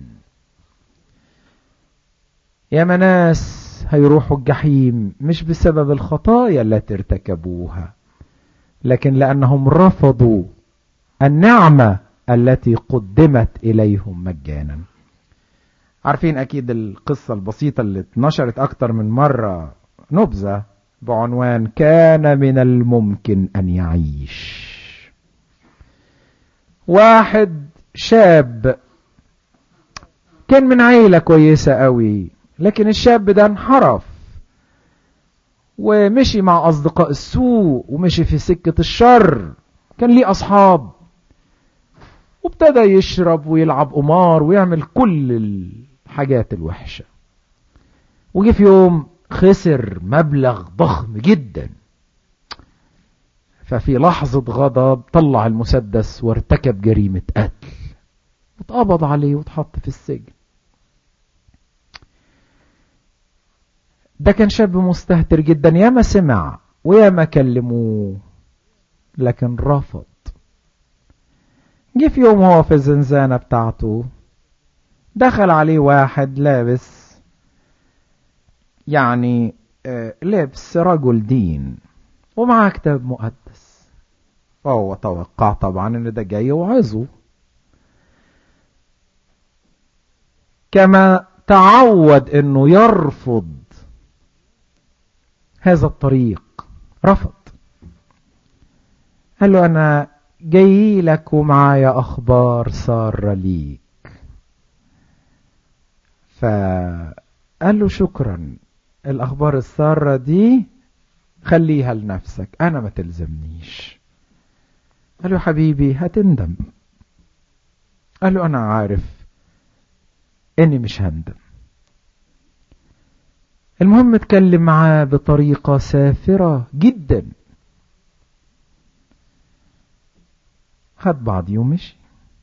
يا مناس هيروحوا الجحيم مش بسبب الخطايا التي ارتكبوها لكن لأنهم رفضوا النعمة التي قدمت إليهم مجانا عارفين أكيد القصة البسيطة اللي اتنشرت أكتر من مرة نبذة بعنوان كان من الممكن أن يعيش واحد شاب كان من عيلة كويسة قوي لكن الشاب ده انحرف ومشي مع أصدقاء السوء ومشي في سكة الشر كان ليه أصحاب وابتدى يشرب ويلعب قمار ويعمل كل الحاجات الوحشة وجي في يوم خسر مبلغ ضخم جدا ففي لحظة غضب طلع المسدس وارتكب جريمة قتل واتقبض عليه واتحط في السجن ده كان شاب مستهتر جدا ياما سمع وياما كلموه لكن رفض جه في يوم هو في الزنزانة بتاعته دخل عليه واحد لابس يعني لبس رجل دين ومعاه كتاب مقدس فهو توقع طبعا ان ده جاي يوعظه كما تعود انه يرفض هذا الطريق رفض قال له انا جاي لك ومعايا اخبار سارة ليك فقال له شكرا الاخبار السارة دي خليها لنفسك انا ما تلزمنيش قال له حبيبي هتندم قال له انا عارف اني مش هندم المهم اتكلم معاه بطريقة سافرة جدا خد بعض ومشي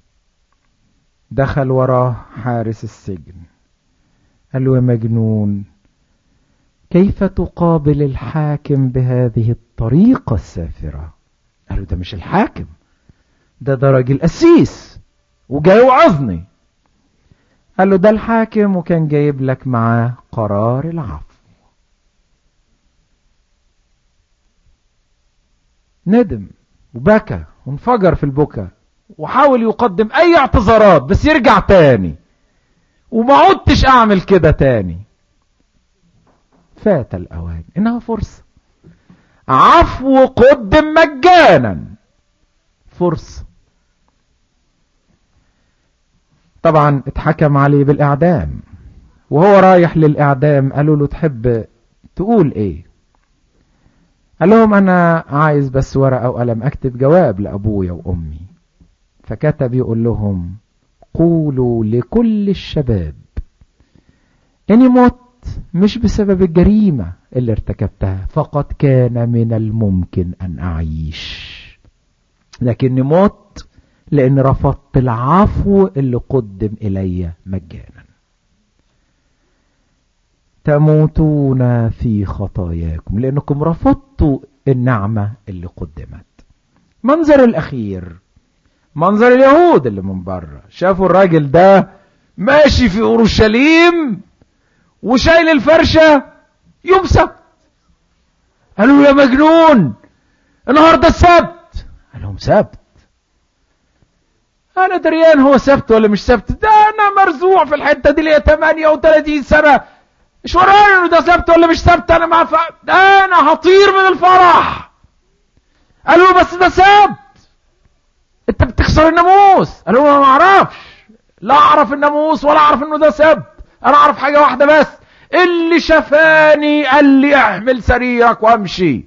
دخل وراه حارس السجن قال له يا مجنون كيف تقابل الحاكم بهذه الطريقة السافرة قال له ده مش الحاكم ده ده راجل قسيس وجاي وعظني قال له ده الحاكم وكان جايب لك معاه قرار العفو ندم وبكى وانفجر في البكا وحاول يقدم اي اعتذارات بس يرجع تاني وما عدتش اعمل كده تاني فات الاوان انها فرصة عفو قدم مجانا فرصة طبعا اتحكم عليه بالاعدام وهو رايح للاعدام قالوا له تحب تقول ايه قال لهم انا عايز بس ورقة وقلم اكتب جواب لابويا وامي فكتب يقول لهم قولوا لكل الشباب اني مت مش بسبب الجريمة اللي ارتكبتها فقد كان من الممكن ان اعيش لكني مت لان رفضت العفو اللي قدم الي مجانا تموتون في خطاياكم لانكم رفضتوا النعمة اللي قدمت منظر الاخير منظر اليهود اللي من بره شافوا الراجل ده ماشي في اورشليم وشايل الفرشة يوم سبت قالوا يا مجنون النهاردة السبت قال لهم سبت انا دريان هو سبت ولا مش سبت ده انا مرزوع في الحتة دي ليا 38 سنة مش وراني انه ده سبت ولا مش سبت انا ما فا... ده انا هطير من الفرح قالوا بس ده سبت انت بتكسر الناموس قالوا ما اعرفش لا اعرف الناموس ولا اعرف انه ده سبت انا اعرف حاجة واحدة بس اللي شفاني قال لي احمل سريرك وامشي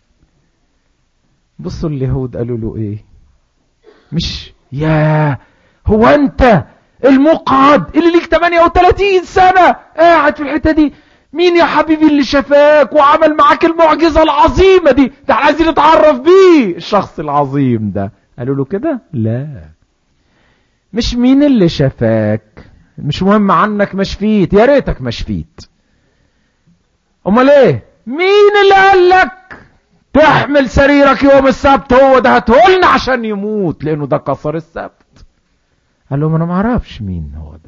بصوا اليهود قالوا له ايه مش يا هو انت المقعد اللي ليك 38 سنة قاعد في الحتة دي مين يا حبيبي اللي شفاك وعمل معاك المعجزة العظيمة دي ده احنا عايزين نتعرف بيه الشخص العظيم ده قالوا له كده لا مش مين اللي شفاك مش مهم عنك مشفيت يا ريتك مشفيت امال ايه مين اللي قال لك تحمل سريرك يوم السبت هو ده هتقولنا عشان يموت لانه ده كسر السبت قال لهم انا ما اعرفش مين هو ده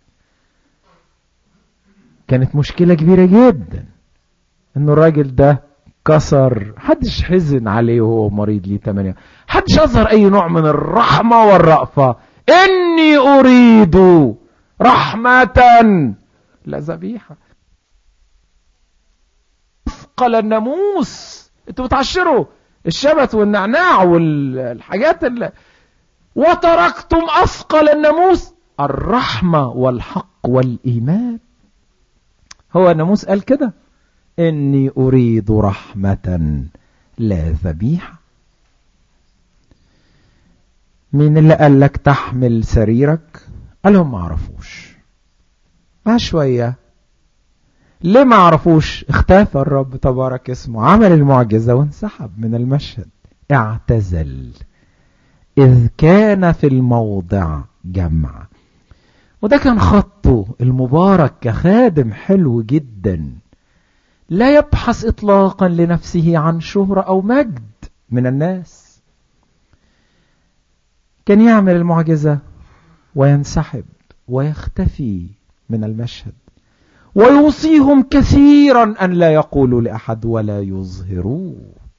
كانت مشكلة كبيرة جدا انه الراجل ده كسر حدش حزن عليه وهو مريض ليه تمانية حدش اظهر اي نوع من الرحمة والرأفة اني اريد رحمة لا ذبيحة اثقل الناموس انتوا بتعشروا الشبت والنعناع والحاجات اللي وتركتم اثقل الناموس الرحمة والحق والايمان هو الناموس قال كده اني اريد رحمة لا ذبيحة مين اللي قال لك تحمل سريرك قالهم ما عرفوش ما شوية ليه ما عرفوش اختفى الرب تبارك اسمه عمل المعجزة وانسحب من المشهد اعتزل اذ كان في الموضع جمع وده كان خطه المبارك كخادم حلو جدا لا يبحث اطلاقا لنفسه عن شهرة او مجد من الناس كان يعمل المعجزة وينسحب ويختفي من المشهد ويوصيهم كثيرا ان لا يقولوا لاحد ولا يظهروا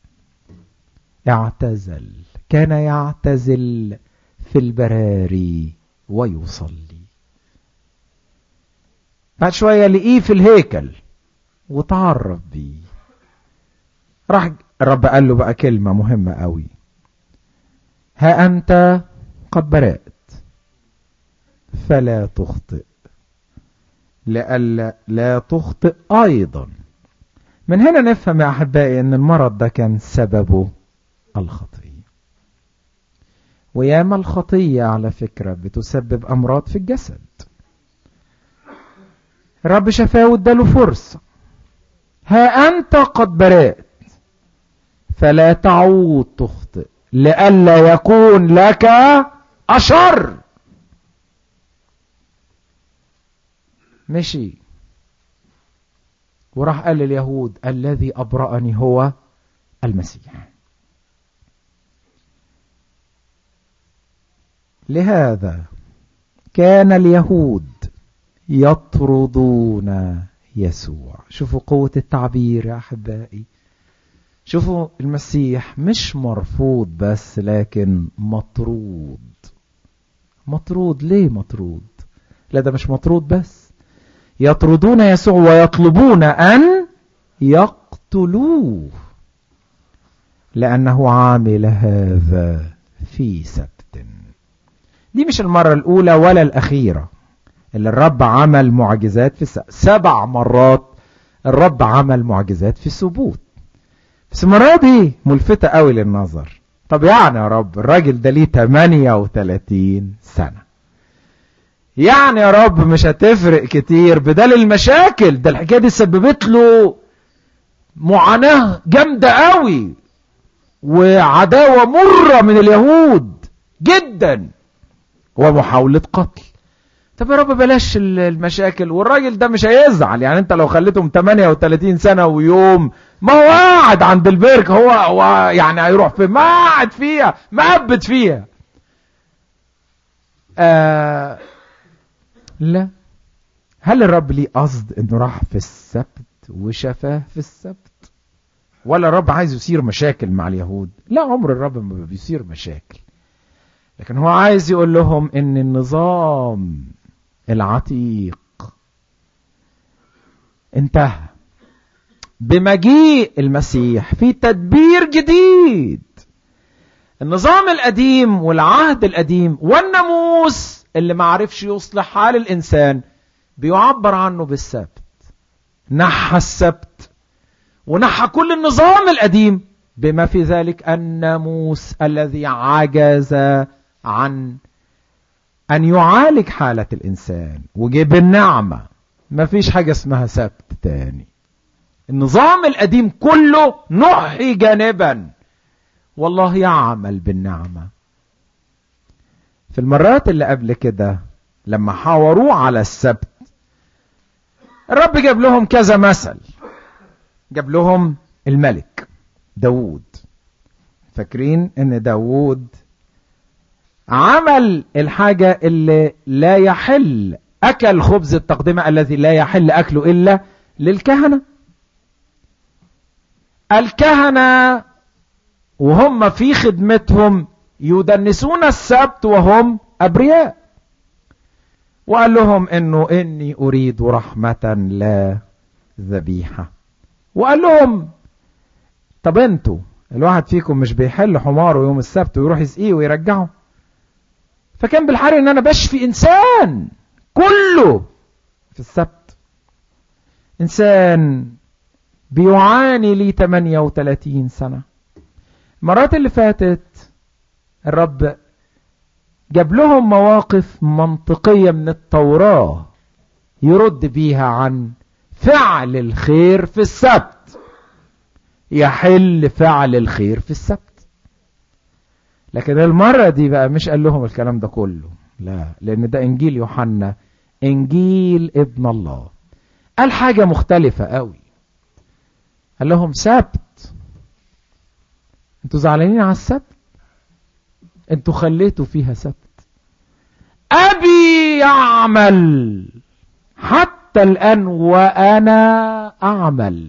اعتزل كان يعتزل في البراري ويصلي بعد شوية لقيه في الهيكل وتعرف بيه راح الرب قال له بقى كلمة مهمة قوي ها أنت قد برأت فلا تخطئ لألا لا تخطئ أيضا من هنا نفهم يا أحبائي أن المرض ده كان سببه الخطية وياما الخطية على فكرة بتسبب أمراض في الجسد الرب شفاه واداله فرصة ها أنت قد برأت فلا تعود تخطئ لئلا يكون لك أشر مشي وراح قال لليهود الذي أبرأني هو المسيح لهذا كان اليهود يطردون يسوع شوفوا قوة التعبير يا أحبائي شوفوا المسيح مش مرفوض بس لكن مطرود مطرود ليه مطرود لا ده مش مطرود بس يطردون يسوع ويطلبون أن يقتلوه لأنه عامل هذا في سبت دي مش المرة الأولى ولا الأخيرة اللي الرب عمل معجزات في السبت سبع مرات الرب عمل معجزات في السبوت بس المرة دي ملفتة قوي للنظر طب يعني يا رب الراجل ده ليه 38 سنة يعني يا رب مش هتفرق كتير بدل المشاكل ده الحكاية دي سببت له معاناة جامدة قوي وعداوة مرة من اليهود جدا ومحاولة قتل طب يا رب بلاش المشاكل والراجل ده مش هيزعل يعني انت لو خليتهم 38 سنة ويوم ما هو قاعد عند البرك هو, هو يعني هيروح في ما قاعد فيها مقبت فيها آه لا هل الرب ليه قصد انه راح في السبت وشفاه في السبت ولا الرب عايز يثير مشاكل مع اليهود لا عمر الرب ما بيثير مشاكل لكن هو عايز يقول لهم ان النظام العتيق انتهى بمجيء المسيح في تدبير جديد النظام القديم والعهد القديم والناموس اللي ما عرفش يصلح حال الانسان بيعبر عنه بالسبت نحى السبت ونحى كل النظام القديم بما في ذلك الناموس الذي عجز عن أن يعالج حالة الإنسان وجيب النعمة ما فيش حاجة اسمها سبت تاني النظام القديم كله نحي جانبا والله يعمل بالنعمة في المرات اللي قبل كده لما حاوروه على السبت الرب جاب لهم كذا مثل جاب لهم الملك داوود فاكرين ان داوود عمل الحاجة اللي لا يحل أكل خبز التقدمة الذي لا يحل أكله إلا للكهنة الكهنة وهم في خدمتهم يدنسون السبت وهم أبرياء وقال لهم إنه إني أريد رحمة لا ذبيحة وقال لهم طب انتوا الواحد فيكم مش بيحل حماره يوم السبت ويروح يسقيه ويرجعه فكان بالحري ان انا بشفي انسان كله في السبت انسان بيعاني لي 38 سنة المرات اللي فاتت الرب جاب لهم مواقف منطقية من التوراة يرد بيها عن فعل الخير في السبت يحل فعل الخير في السبت لكن المرة دي بقى مش قال لهم الكلام ده كله لا لأن ده إنجيل يوحنا إنجيل ابن الله قال حاجة مختلفة قوي قال لهم سبت انتوا زعلانين على السبت انتوا خليتوا فيها سبت أبي يعمل حتى الآن وأنا أعمل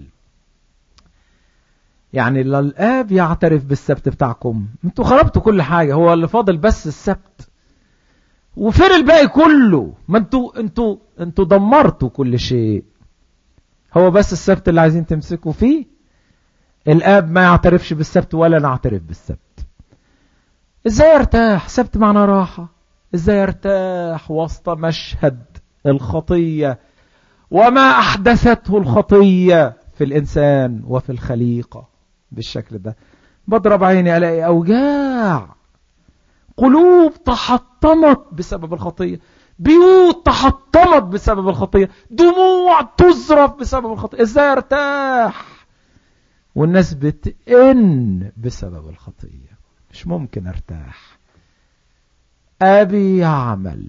يعني الاب يعترف بالسبت بتاعكم انتوا خربتوا كل حاجة هو اللي فاضل بس السبت وفين الباقي كله ما انتوا انتوا انتوا دمرتوا كل شيء هو بس السبت اللي عايزين تمسكوا فيه الاب ما يعترفش بالسبت ولا نعترف بالسبت ازاي ارتاح سبت معنى راحة ازاي ارتاح وسط مشهد الخطية وما احدثته الخطية في الانسان وفي الخليقة بالشكل ده بضرب عيني الاقي اوجاع قلوب تحطمت بسبب الخطية بيوت تحطمت بسبب الخطية دموع تزرف بسبب الخطية ازاي ارتاح والناس بتئن بسبب الخطية مش ممكن ارتاح ابي يعمل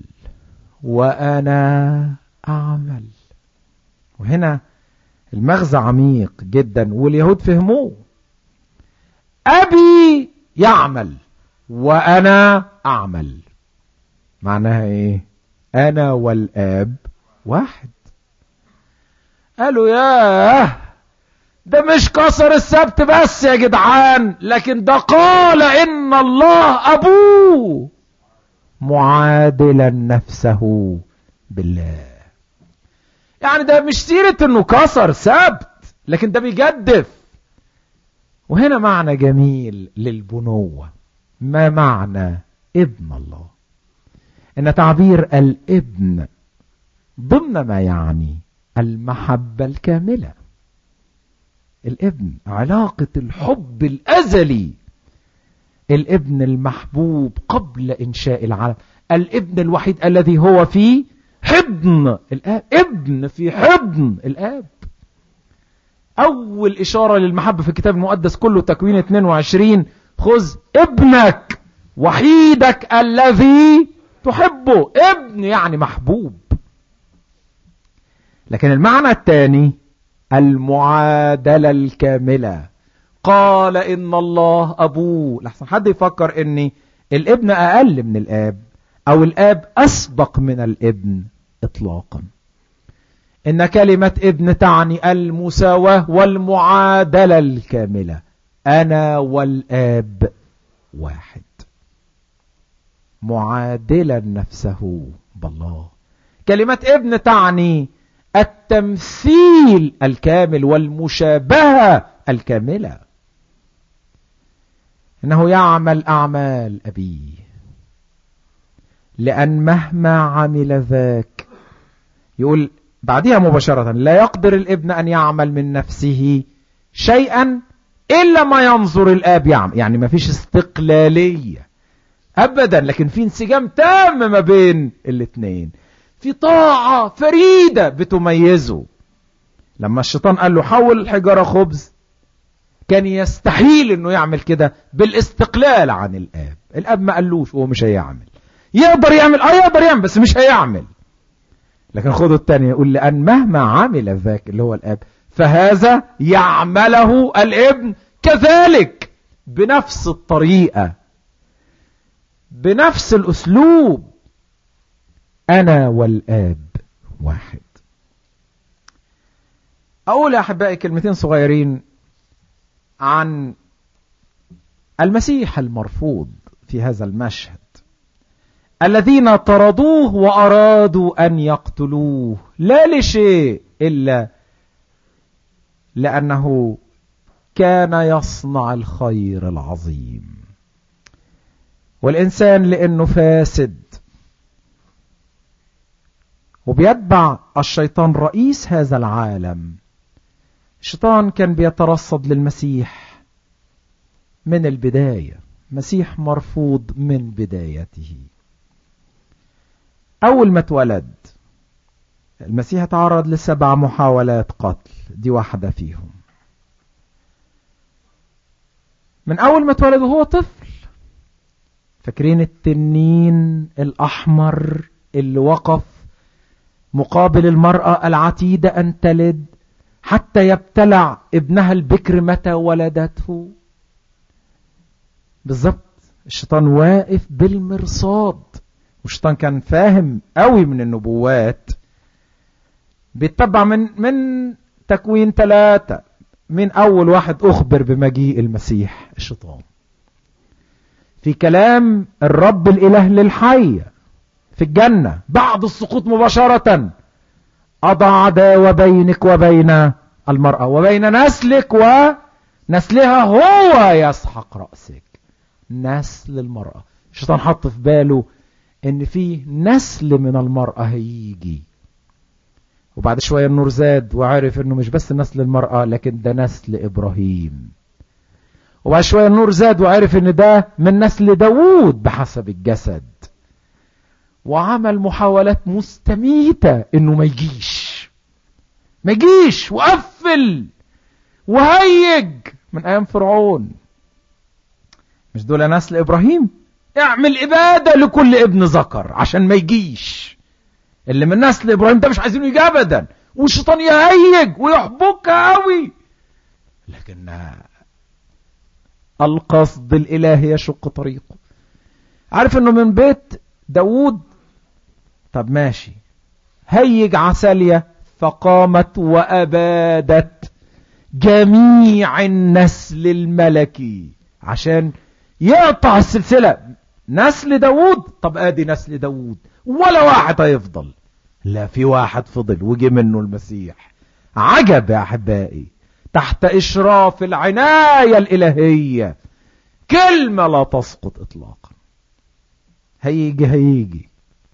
وانا اعمل وهنا المغزى عميق جدا واليهود فهموه أبي يعمل وأنا أعمل معناها إيه أنا والآب واحد قالوا ياه ده مش كسر السبت بس يا جدعان لكن ده قال ان الله ابوه معادلا نفسه بالله يعني ده مش سيرة انه كسر سبت لكن ده بيجدف وهنا معنى جميل للبنوة ما معنى ابن الله ان تعبير الابن ضمن ما يعني المحبة الكاملة الابن علاقة الحب الازلي الابن المحبوب قبل انشاء العالم الابن الوحيد الذي هو في حضن الاب ابن في حضن الاب اول اشارة للمحبة في الكتاب المقدس كله تكوين 22 خذ ابنك وحيدك الذي تحبه ابن يعني محبوب لكن المعنى الثاني المعادلة الكاملة قال ان الله ابوه لحسن حد يفكر ان الابن اقل من الاب او الاب اسبق من الابن اطلاقا ان كلمة ابن تعني المساواة والمعادلة الكاملة انا والاب واحد معادلا نفسه بالله كلمة ابن تعني التمثيل الكامل والمشابهة الكاملة انه يعمل اعمال ابيه لان مهما عمل ذاك يقول بعدها مباشرة لا يقدر الابن ان يعمل من نفسه شيئا الا ما ينظر الاب يعمل يعني ما فيش استقلالية ابدا لكن في انسجام تام ما بين الاثنين في طاعة فريدة بتميزه لما الشيطان قال له حول الحجارة خبز كان يستحيل انه يعمل كده بالاستقلال عن الاب الاب ما قالوش هو مش هيعمل يقدر يعمل اه يقدر يعمل بس مش هيعمل لكن خدوا التانية يقول لأن مهما عمل ذاك اللي هو الاب فهذا يعمله الابن كذلك بنفس الطريقة بنفس الأسلوب أنا والآب واحد أقول يا أحبائي كلمتين صغيرين عن المسيح المرفوض في هذا المشهد الذين طردوه وأرادوا أن يقتلوه لا لشيء إلا لأنه كان يصنع الخير العظيم والإنسان لأنه فاسد وبيتبع الشيطان رئيس هذا العالم الشيطان كان بيترصد للمسيح من البداية مسيح مرفوض من بدايته أول ما اتولد المسيح تعرض لسبع محاولات قتل دي واحدة فيهم من أول ما اتولد وهو طفل فاكرين التنين الأحمر اللي وقف مقابل المرأة العتيدة أن تلد حتى يبتلع ابنها البكر متى ولدته بالضبط الشيطان واقف بالمرصاد والشيطان كان فاهم قوي من النبوات بيتبع من من تكوين ثلاثة من أول واحد أخبر بمجيء المسيح الشيطان في كلام الرب الإله للحية في الجنة بعد السقوط مباشرة أضع عداوة بينك وبين المرأة وبين نسلك ونسلها هو يسحق رأسك نسل المرأة الشيطان حط في باله ان في نسل من المرأة هيجي وبعد شوية النور زاد وعرف انه مش بس نسل المرأة لكن ده نسل ابراهيم وبعد شوية النور زاد وعرف ان ده من نسل داوود بحسب الجسد وعمل محاولات مستميتة انه ما يجيش ما يجيش وقفل وهيج من ايام فرعون مش دول نسل ابراهيم اعمل ابادة لكل ابن ذكر عشان ما يجيش اللي من نسل ابراهيم ده مش عايزينه يجي ابدا والشيطان يهيج ويحبكها قوي لكن القصد الالهي يشق طريقه عارف انه من بيت داوود طب ماشي هيج عسالية فقامت وأبادت جميع النسل الملكي عشان يقطع السلسلة نسل داود طب ادي نسل داود ولا واحد هيفضل لا في واحد فضل وجي منه المسيح عجب يا احبائي تحت اشراف العناية الالهية كلمة لا تسقط اطلاقا هيجي هيجي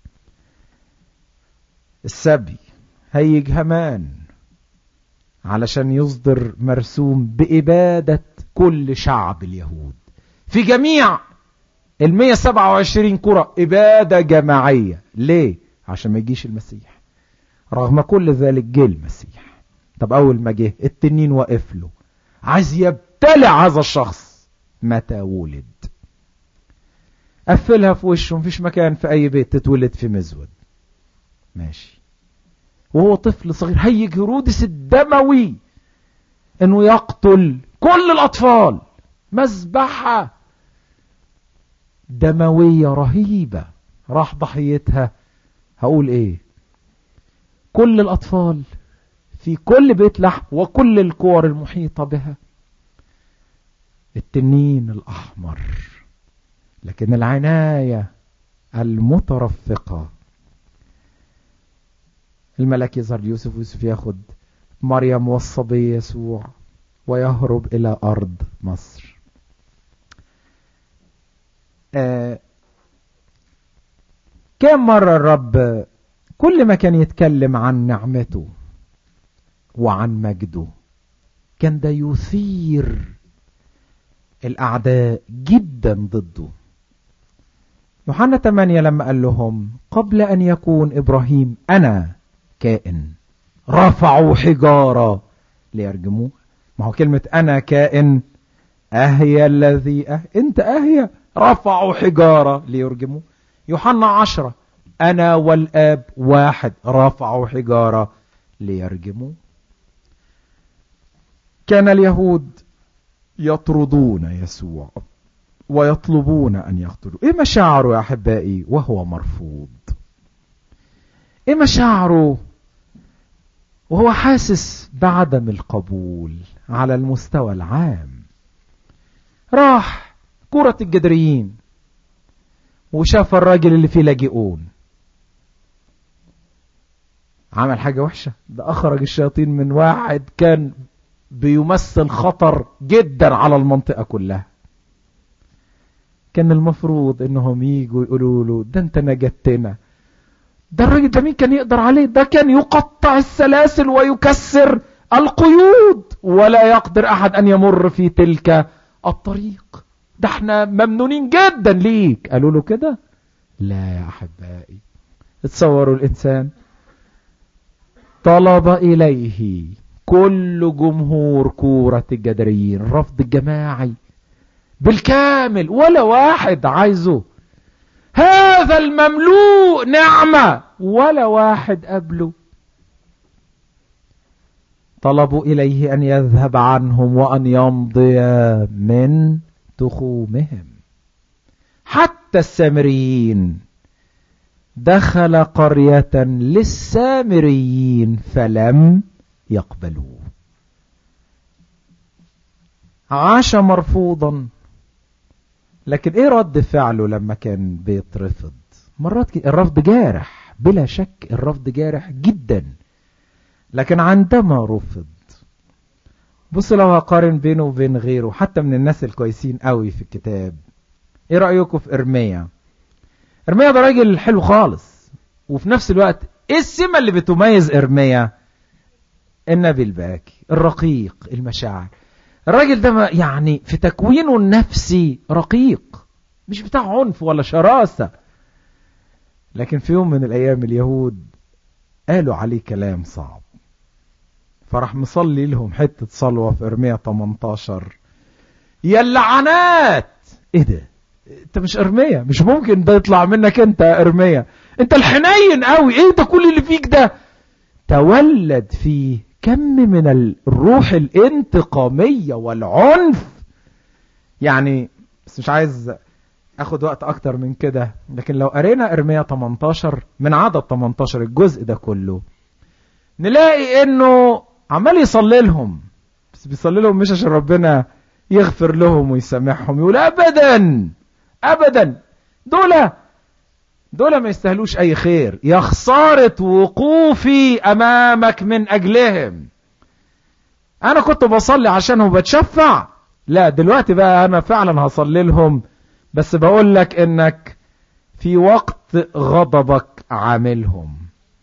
السبي هيج همان علشان يصدر مرسوم بإبادة كل شعب اليهود في جميع ال 127 قرى إبادة جماعية ليه؟ عشان ما يجيش المسيح رغم كل ذلك جه المسيح طب أول ما جه التنين وقف له عايز يبتلع هذا الشخص متى ولد قفلها في وشه مفيش مكان في أي بيت تتولد في مزود ماشي وهو طفل صغير هيج هيرودس الدموي انه يقتل كل الاطفال مذبحة دموية رهيبة راح ضحيتها هقول ايه كل الاطفال في كل بيت لحم وكل الكور المحيطة بها التنين الاحمر لكن العناية المترفقة الملك يظهر ليوسف ويوسف ياخد مريم والصبي يسوع ويهرب إلى أرض مصر آه كم مرة الرب كل ما كان يتكلم عن نعمته وعن مجده كان ده يثير الأعداء جدا ضده يوحنا 8 لما قال لهم قبل أن يكون إبراهيم أنا كائن رفعوا حجارة ليرجموه ما هو كلمة أنا كائن أهي الذي أه أنت أهي رفعوا حجارة ليرجموه يوحنا عشرة أنا والآب واحد رفعوا حجارة ليرجموه كان اليهود يطردون يسوع ويطلبون أن يقتلوا إيه مشاعره يا أحبائي وهو مرفوض إيه مشاعره وهو حاسس بعدم القبول على المستوى العام راح كرة الجدريين وشاف الراجل اللي فيه لاجئون عمل حاجة وحشة ده أخرج الشياطين من واحد كان بيمثل خطر جدا على المنطقة كلها كان المفروض انهم يجوا يقولوا له ده انت نجدتنا ده الراجل ده مين كان يقدر عليه ده كان يقطع السلاسل ويكسر القيود ولا يقدر احد ان يمر في تلك الطريق ده احنا ممنونين جدا ليك قالوا له كده لا يا احبائي اتصوروا الانسان طلب اليه كل جمهور كورة الجدريين رفض الجماعي بالكامل ولا واحد عايزه هذا المملوء نعمة ولا واحد قبله طلبوا إليه أن يذهب عنهم وأن يمضي من تخومهم حتى السامريين دخل قرية للسامريين فلم يقبلوه عاش مرفوضا لكن ايه رد فعله لما كان بيترفض مرات الرفض جارح بلا شك الرفض جارح جدا لكن عندما رفض بص لو هقارن بينه وبين غيره حتى من الناس الكويسين قوي في الكتاب ايه رأيكم في ارميا ارميا ده راجل حلو خالص وفي نفس الوقت ايه السمة اللي بتميز ارميا النبي الباكي الرقيق المشاعر الراجل ده يعني في تكوينه النفسي رقيق مش بتاع عنف ولا شراسة لكن في يوم من الأيام اليهود قالوا عليه كلام صعب فراح مصلي لهم حتة صلوة في إرمية 18 يا اللعنات ايه ده انت مش ارمية مش ممكن ده يطلع منك انت يا ارمية انت الحنين قوي ايه ده كل اللي فيك ده تولد فيه كم من الروح الانتقامية والعنف يعني بس مش عايز اخد وقت اكتر من كده لكن لو قرينا ارمية 18 من عدد 18 الجزء ده كله نلاقي انه عمال يصلي لهم بس بيصلي لهم مش عشان ربنا يغفر لهم ويسامحهم يقول ابدا ابدا دول دول ما يستاهلوش اي خير يا خسارة وقوفي امامك من اجلهم انا كنت بصلي عشانهم بتشفع لا دلوقتي بقى انا فعلا هصلي لهم بس بقول لك انك في وقت غضبك عاملهم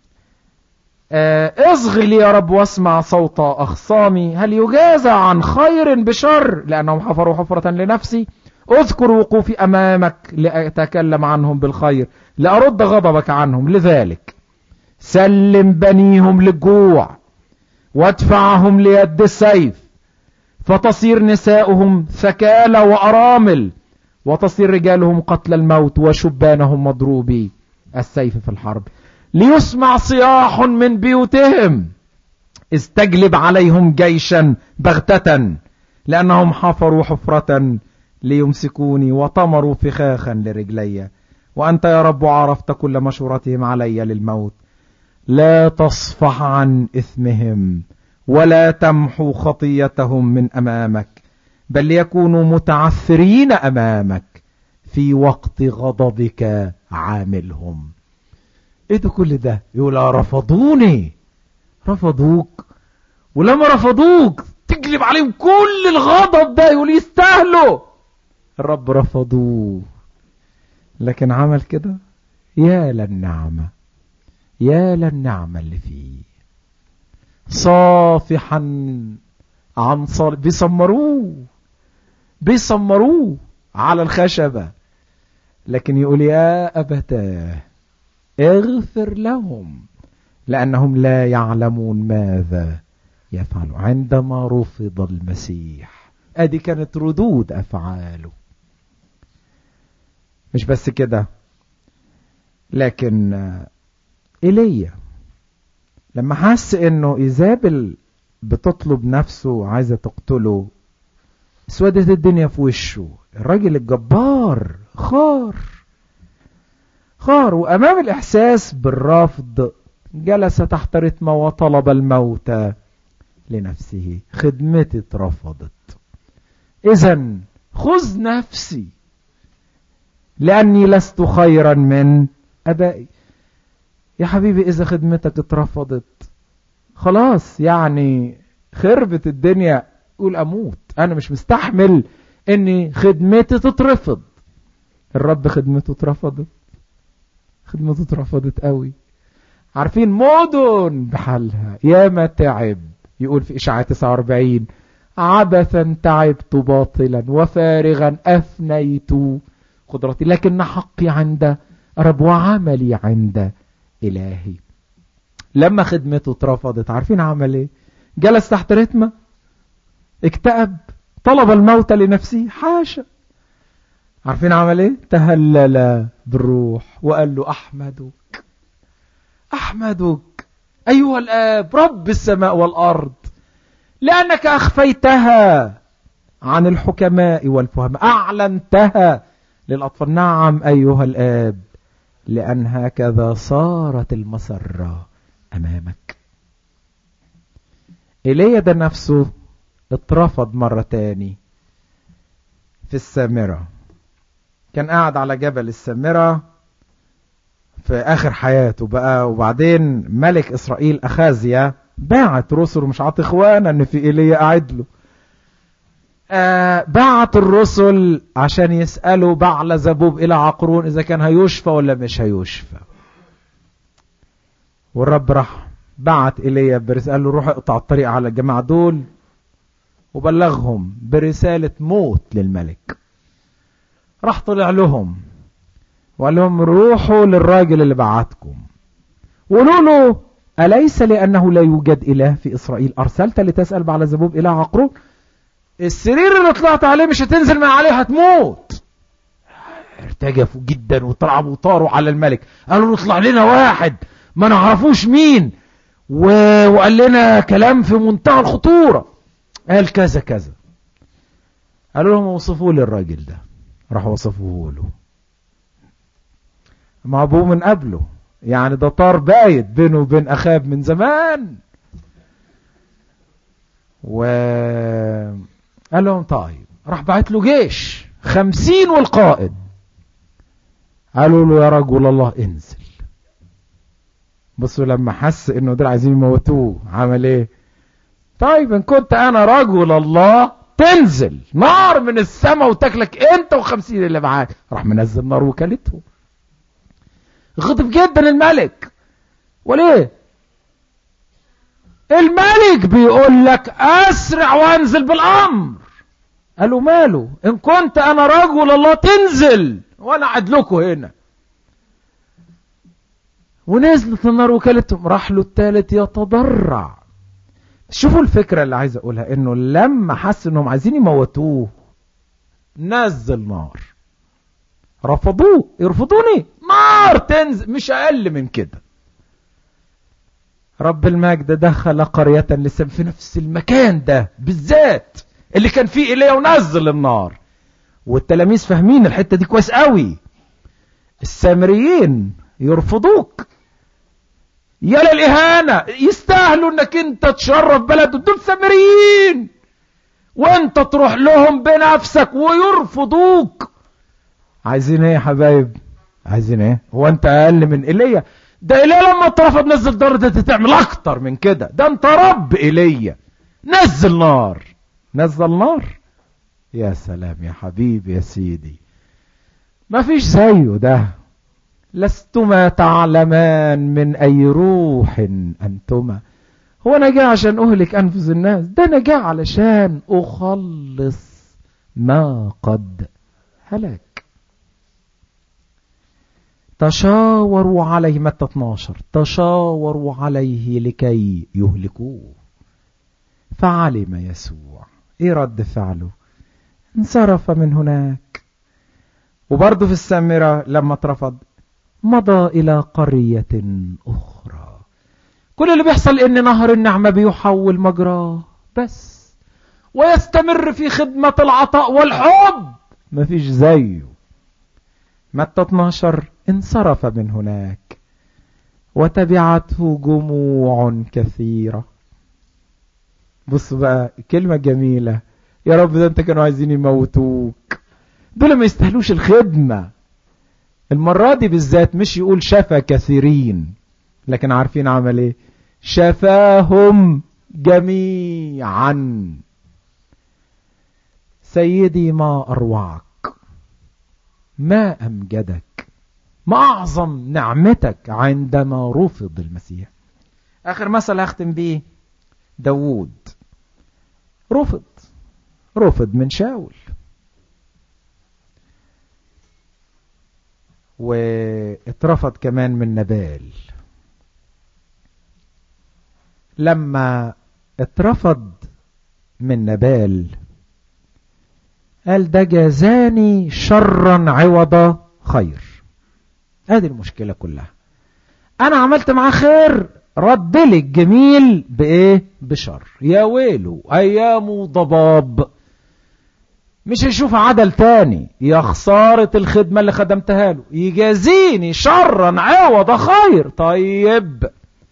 اصغي لي يا رب واسمع صوت اخصامي هل يجازى عن خير بشر لانهم حفروا حفرة لنفسي اذكر وقوفي امامك لاتكلم عنهم بالخير لارد غضبك عنهم لذلك سلم بنيهم للجوع وادفعهم ليد السيف فتصير نساؤهم ثكالى وارامل وتصير رجالهم قتل الموت وشبانهم مضروبي السيف في الحرب ليسمع صياح من بيوتهم استجلب عليهم جيشا بغتة لأنهم حفروا حفرة ليمسكوني وطمروا فخاخا لرجلي وأنت يا رب عرفت كل مشورتهم علي للموت لا تصفح عن إثمهم ولا تمحو خطيتهم من أمامك بل ليكونوا متعثرين أمامك في وقت غضبك عاملهم ايه ده كل ده يقول رفضوني رفضوك ولما رفضوك تجلب عليهم كل الغضب ده يقول يستاهلوا الرب رفضوه لكن عمل كده يا للنعمة يا للنعمة اللي فيه صافحا عن صال بيسمروه بيسمروه على الخشبة لكن يقول يا أبتاه اغفر لهم لأنهم لا يعلمون ماذا يفعلوا عندما رفض المسيح ادي كانت ردود افعاله مش بس كده لكن ايليا لما حس انه ايزابل بتطلب نفسه عايزه تقتله اسودت الدنيا في وشه الراجل الجبار خار خار وامام الاحساس بالرفض جلس تحت رتمه وطلب الموت لنفسه خدمتي اترفضت اذا خذ نفسي لاني لست خيرا من ابائي يا حبيبي اذا خدمتك اترفضت خلاص يعني خربت الدنيا قول اموت انا مش مستحمل اني خدمتي تترفض الرب خدمته اترفضت خدمته اترفضت قوي عارفين مدن بحالها ياما تعب يقول في إشعاع 49 عبثا تعبت باطلا وفارغا أفنيت قدرتي لكن حقي عند رب وعملي عند إلهي لما خدمته اترفضت عارفين عمل ايه جلس تحت رتمة اكتئب طلب الموت لنفسه حاشا عارفين عمل ايه تهلل بالروح وقال له احمدك احمدك ايها الاب رب السماء والارض لانك اخفيتها عن الحكماء والفهماء اعلنتها للاطفال نعم ايها الاب لان هكذا صارت المسره امامك ايليا ده نفسه اترفض مرة تاني في السامرة كان قاعد على جبل السامرة في آخر حياته بقى وبعدين ملك إسرائيل أخازيا باعت رسل ومش عاطي إخوانا إن في إيليا قاعد له آه بعت الرسل عشان يسألوا بعل زبوب إلى عقرون إذا كان هيشفى ولا مش هيشفى والرب راح بعت إيليا برسالة قال له روح اقطع الطريق على الجماعة دول وبلغهم برسالة موت للملك راح طلع لهم وقال لهم روحوا للراجل اللي بعتكم وقولوا له أليس لأنه لا يوجد إله في إسرائيل أرسلت لتسأل بعد زبوب إله عقرون السرير اللي طلعت عليه مش هتنزل من عليه هتموت ارتجفوا جدا وطلعوا وطاروا على الملك قالوا له اطلع لنا واحد ما نعرفوش مين و... وقال لنا كلام في منتهى الخطورة قال كذا كذا قالوا لهم وصفوا لي الراجل ده راحوا وصفوه له مع ابوه من قبله يعني ده طار بايت بينه وبين اخاب من زمان و قال لهم طيب راح بعت له جيش خمسين والقائد قالوا له يا رجل الله انزل بصوا لما حس انه دول عايزين يموتوه عمل ايه طيب ان كنت انا رجل الله تنزل نار من السماء وتاكلك انت وخمسين اللي معاك راح منزل نار وكلته غضب جدا الملك وليه الملك بيقول لك اسرع وانزل بالامر قالوا ماله ان كنت انا رجل الله تنزل وانا عدلكم هنا ونزلت النار وكلتهم راح له التالت يتضرع شوفوا الفكرة اللي عايز اقولها انه لما حس انهم عايزين يموتوه نزل نار رفضوه يرفضوني نار تنزل مش اقل من كده رب المجد دخل قرية لسه في نفس المكان ده بالذات اللي كان فيه ايليا ونزل النار والتلاميذ فاهمين الحتة دي كويس قوي السامريين يرفضوك يا للإهانة يستاهلوا انك انت تشرف بلد دول سامريين وانت تروح لهم بنفسك ويرفضوك عايزين ايه يا حبايب عايزين ايه هو انت اقل من ايليا ده ايليا لما اترفض نزل نار ده تعمل اكتر من كده ده انت رب ايليا نزل نار نزل نار يا سلام يا حبيبي يا سيدي ما فيش زيه ده لستما تعلمان من أي روح أنتما هو أنا جاي عشان أهلك أنفس الناس ده أنا جاي علشان أخلص ما قد هلك تشاوروا عليه متى 12 تشاوروا عليه لكي يهلكوه فعلم يسوع ايه رد فعله انصرف من هناك وبرضه في السامرة لما اترفض مضى إلى قرية أخرى كل اللي بيحصل إن نهر النعمة بيحول مجراه بس ويستمر في خدمة العطاء والحب مفيش زيه متى 12 انصرف من هناك وتبعته جموع كثيرة بص بقى كلمة جميلة يا رب ده انت كانوا عايزين يموتوك دول ما يستاهلوش الخدمة المرة دي بالذات مش يقول شفى كثيرين لكن عارفين عمل ايه شفاهم جميعا سيدي ما أروعك ما أمجدك ما أعظم نعمتك عندما رفض المسيح آخر مثل أختم بيه داوود رفض رفض من شاول واترفض كمان من نبال لما اترفض من نبال قال ده جازاني شرا عوض خير هذه المشكلة كلها انا عملت معاه خير رد لي الجميل بايه بشر يا ويله ايامه ضباب مش هيشوف عدل تاني يا خسارة الخدمة اللي خدمتها له يجازيني شرا عوض خير طيب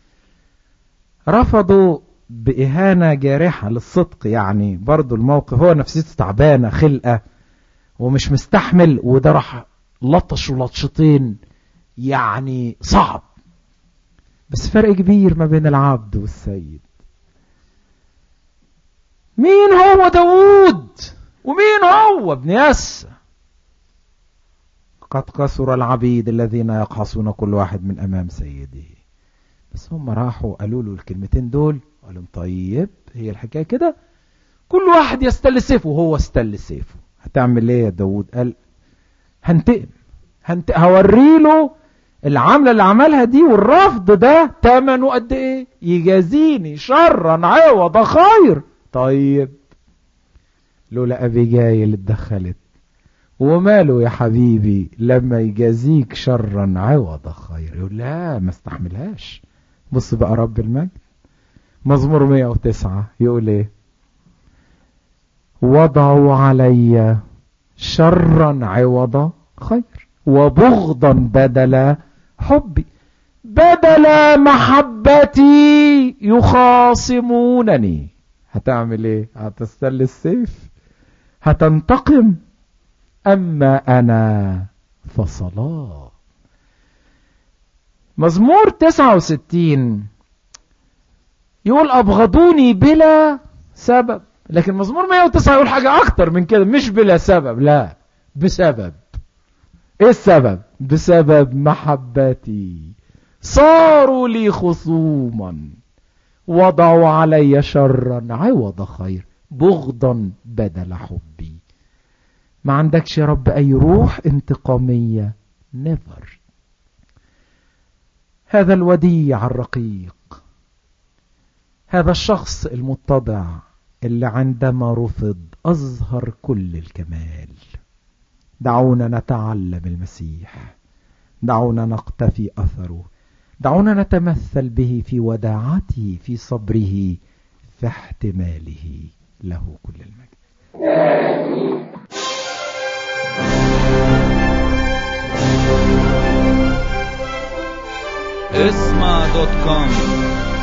رفضوا بإهانة جارحة للصدق يعني برضو الموقف هو نفسيته تعبانة خلقة ومش مستحمل وده راح لطش ولطشتين يعني صعب بس فرق كبير ما بين العبد والسيد مين هو داوود ومين هو ابن يس قد كسر العبيد الذين يقحصون كل واحد من امام سيده بس هم راحوا قالوا له الكلمتين دول قالوا طيب هي الحكايه كده كل واحد يستل سيفه وهو استل سيفه هتعمل ايه يا داوود قال هنتقم هنت... هوري له العملة اللي عملها دي والرفض ده تمنه قد ايه يجازيني شرا عوض خير طيب لولا ابيجايل اتدخلت وماله يا حبيبي لما يجازيك شرا عوض خير يقول لا ما استحملهاش بص بقى رب المجد مزمور 109 يقول ايه وضعوا علي شرا عوض خير وبغضا بدل حبي بدل محبتي يخاصمونني هتعمل ايه هتستل السيف هتنتقم أما أنا فصلاة مزمور 69 يقول أبغضوني بلا سبب لكن مزمور 109 يقول حاجة أكتر من كده مش بلا سبب لا بسبب إيه السبب بسبب محبتي صاروا لي خصوما وضعوا علي شرا عوض خير بغضا بدل حبي ما عندكش يا رب أي روح انتقامية نيفر هذا الوديع الرقيق هذا الشخص المتضع اللي عندما رفض أظهر كل الكمال دعونا نتعلم المسيح دعونا نقتفي أثره دعونا نتمثل به في وداعته في صبره في احتماله له كل المجد اسمع دوت كوم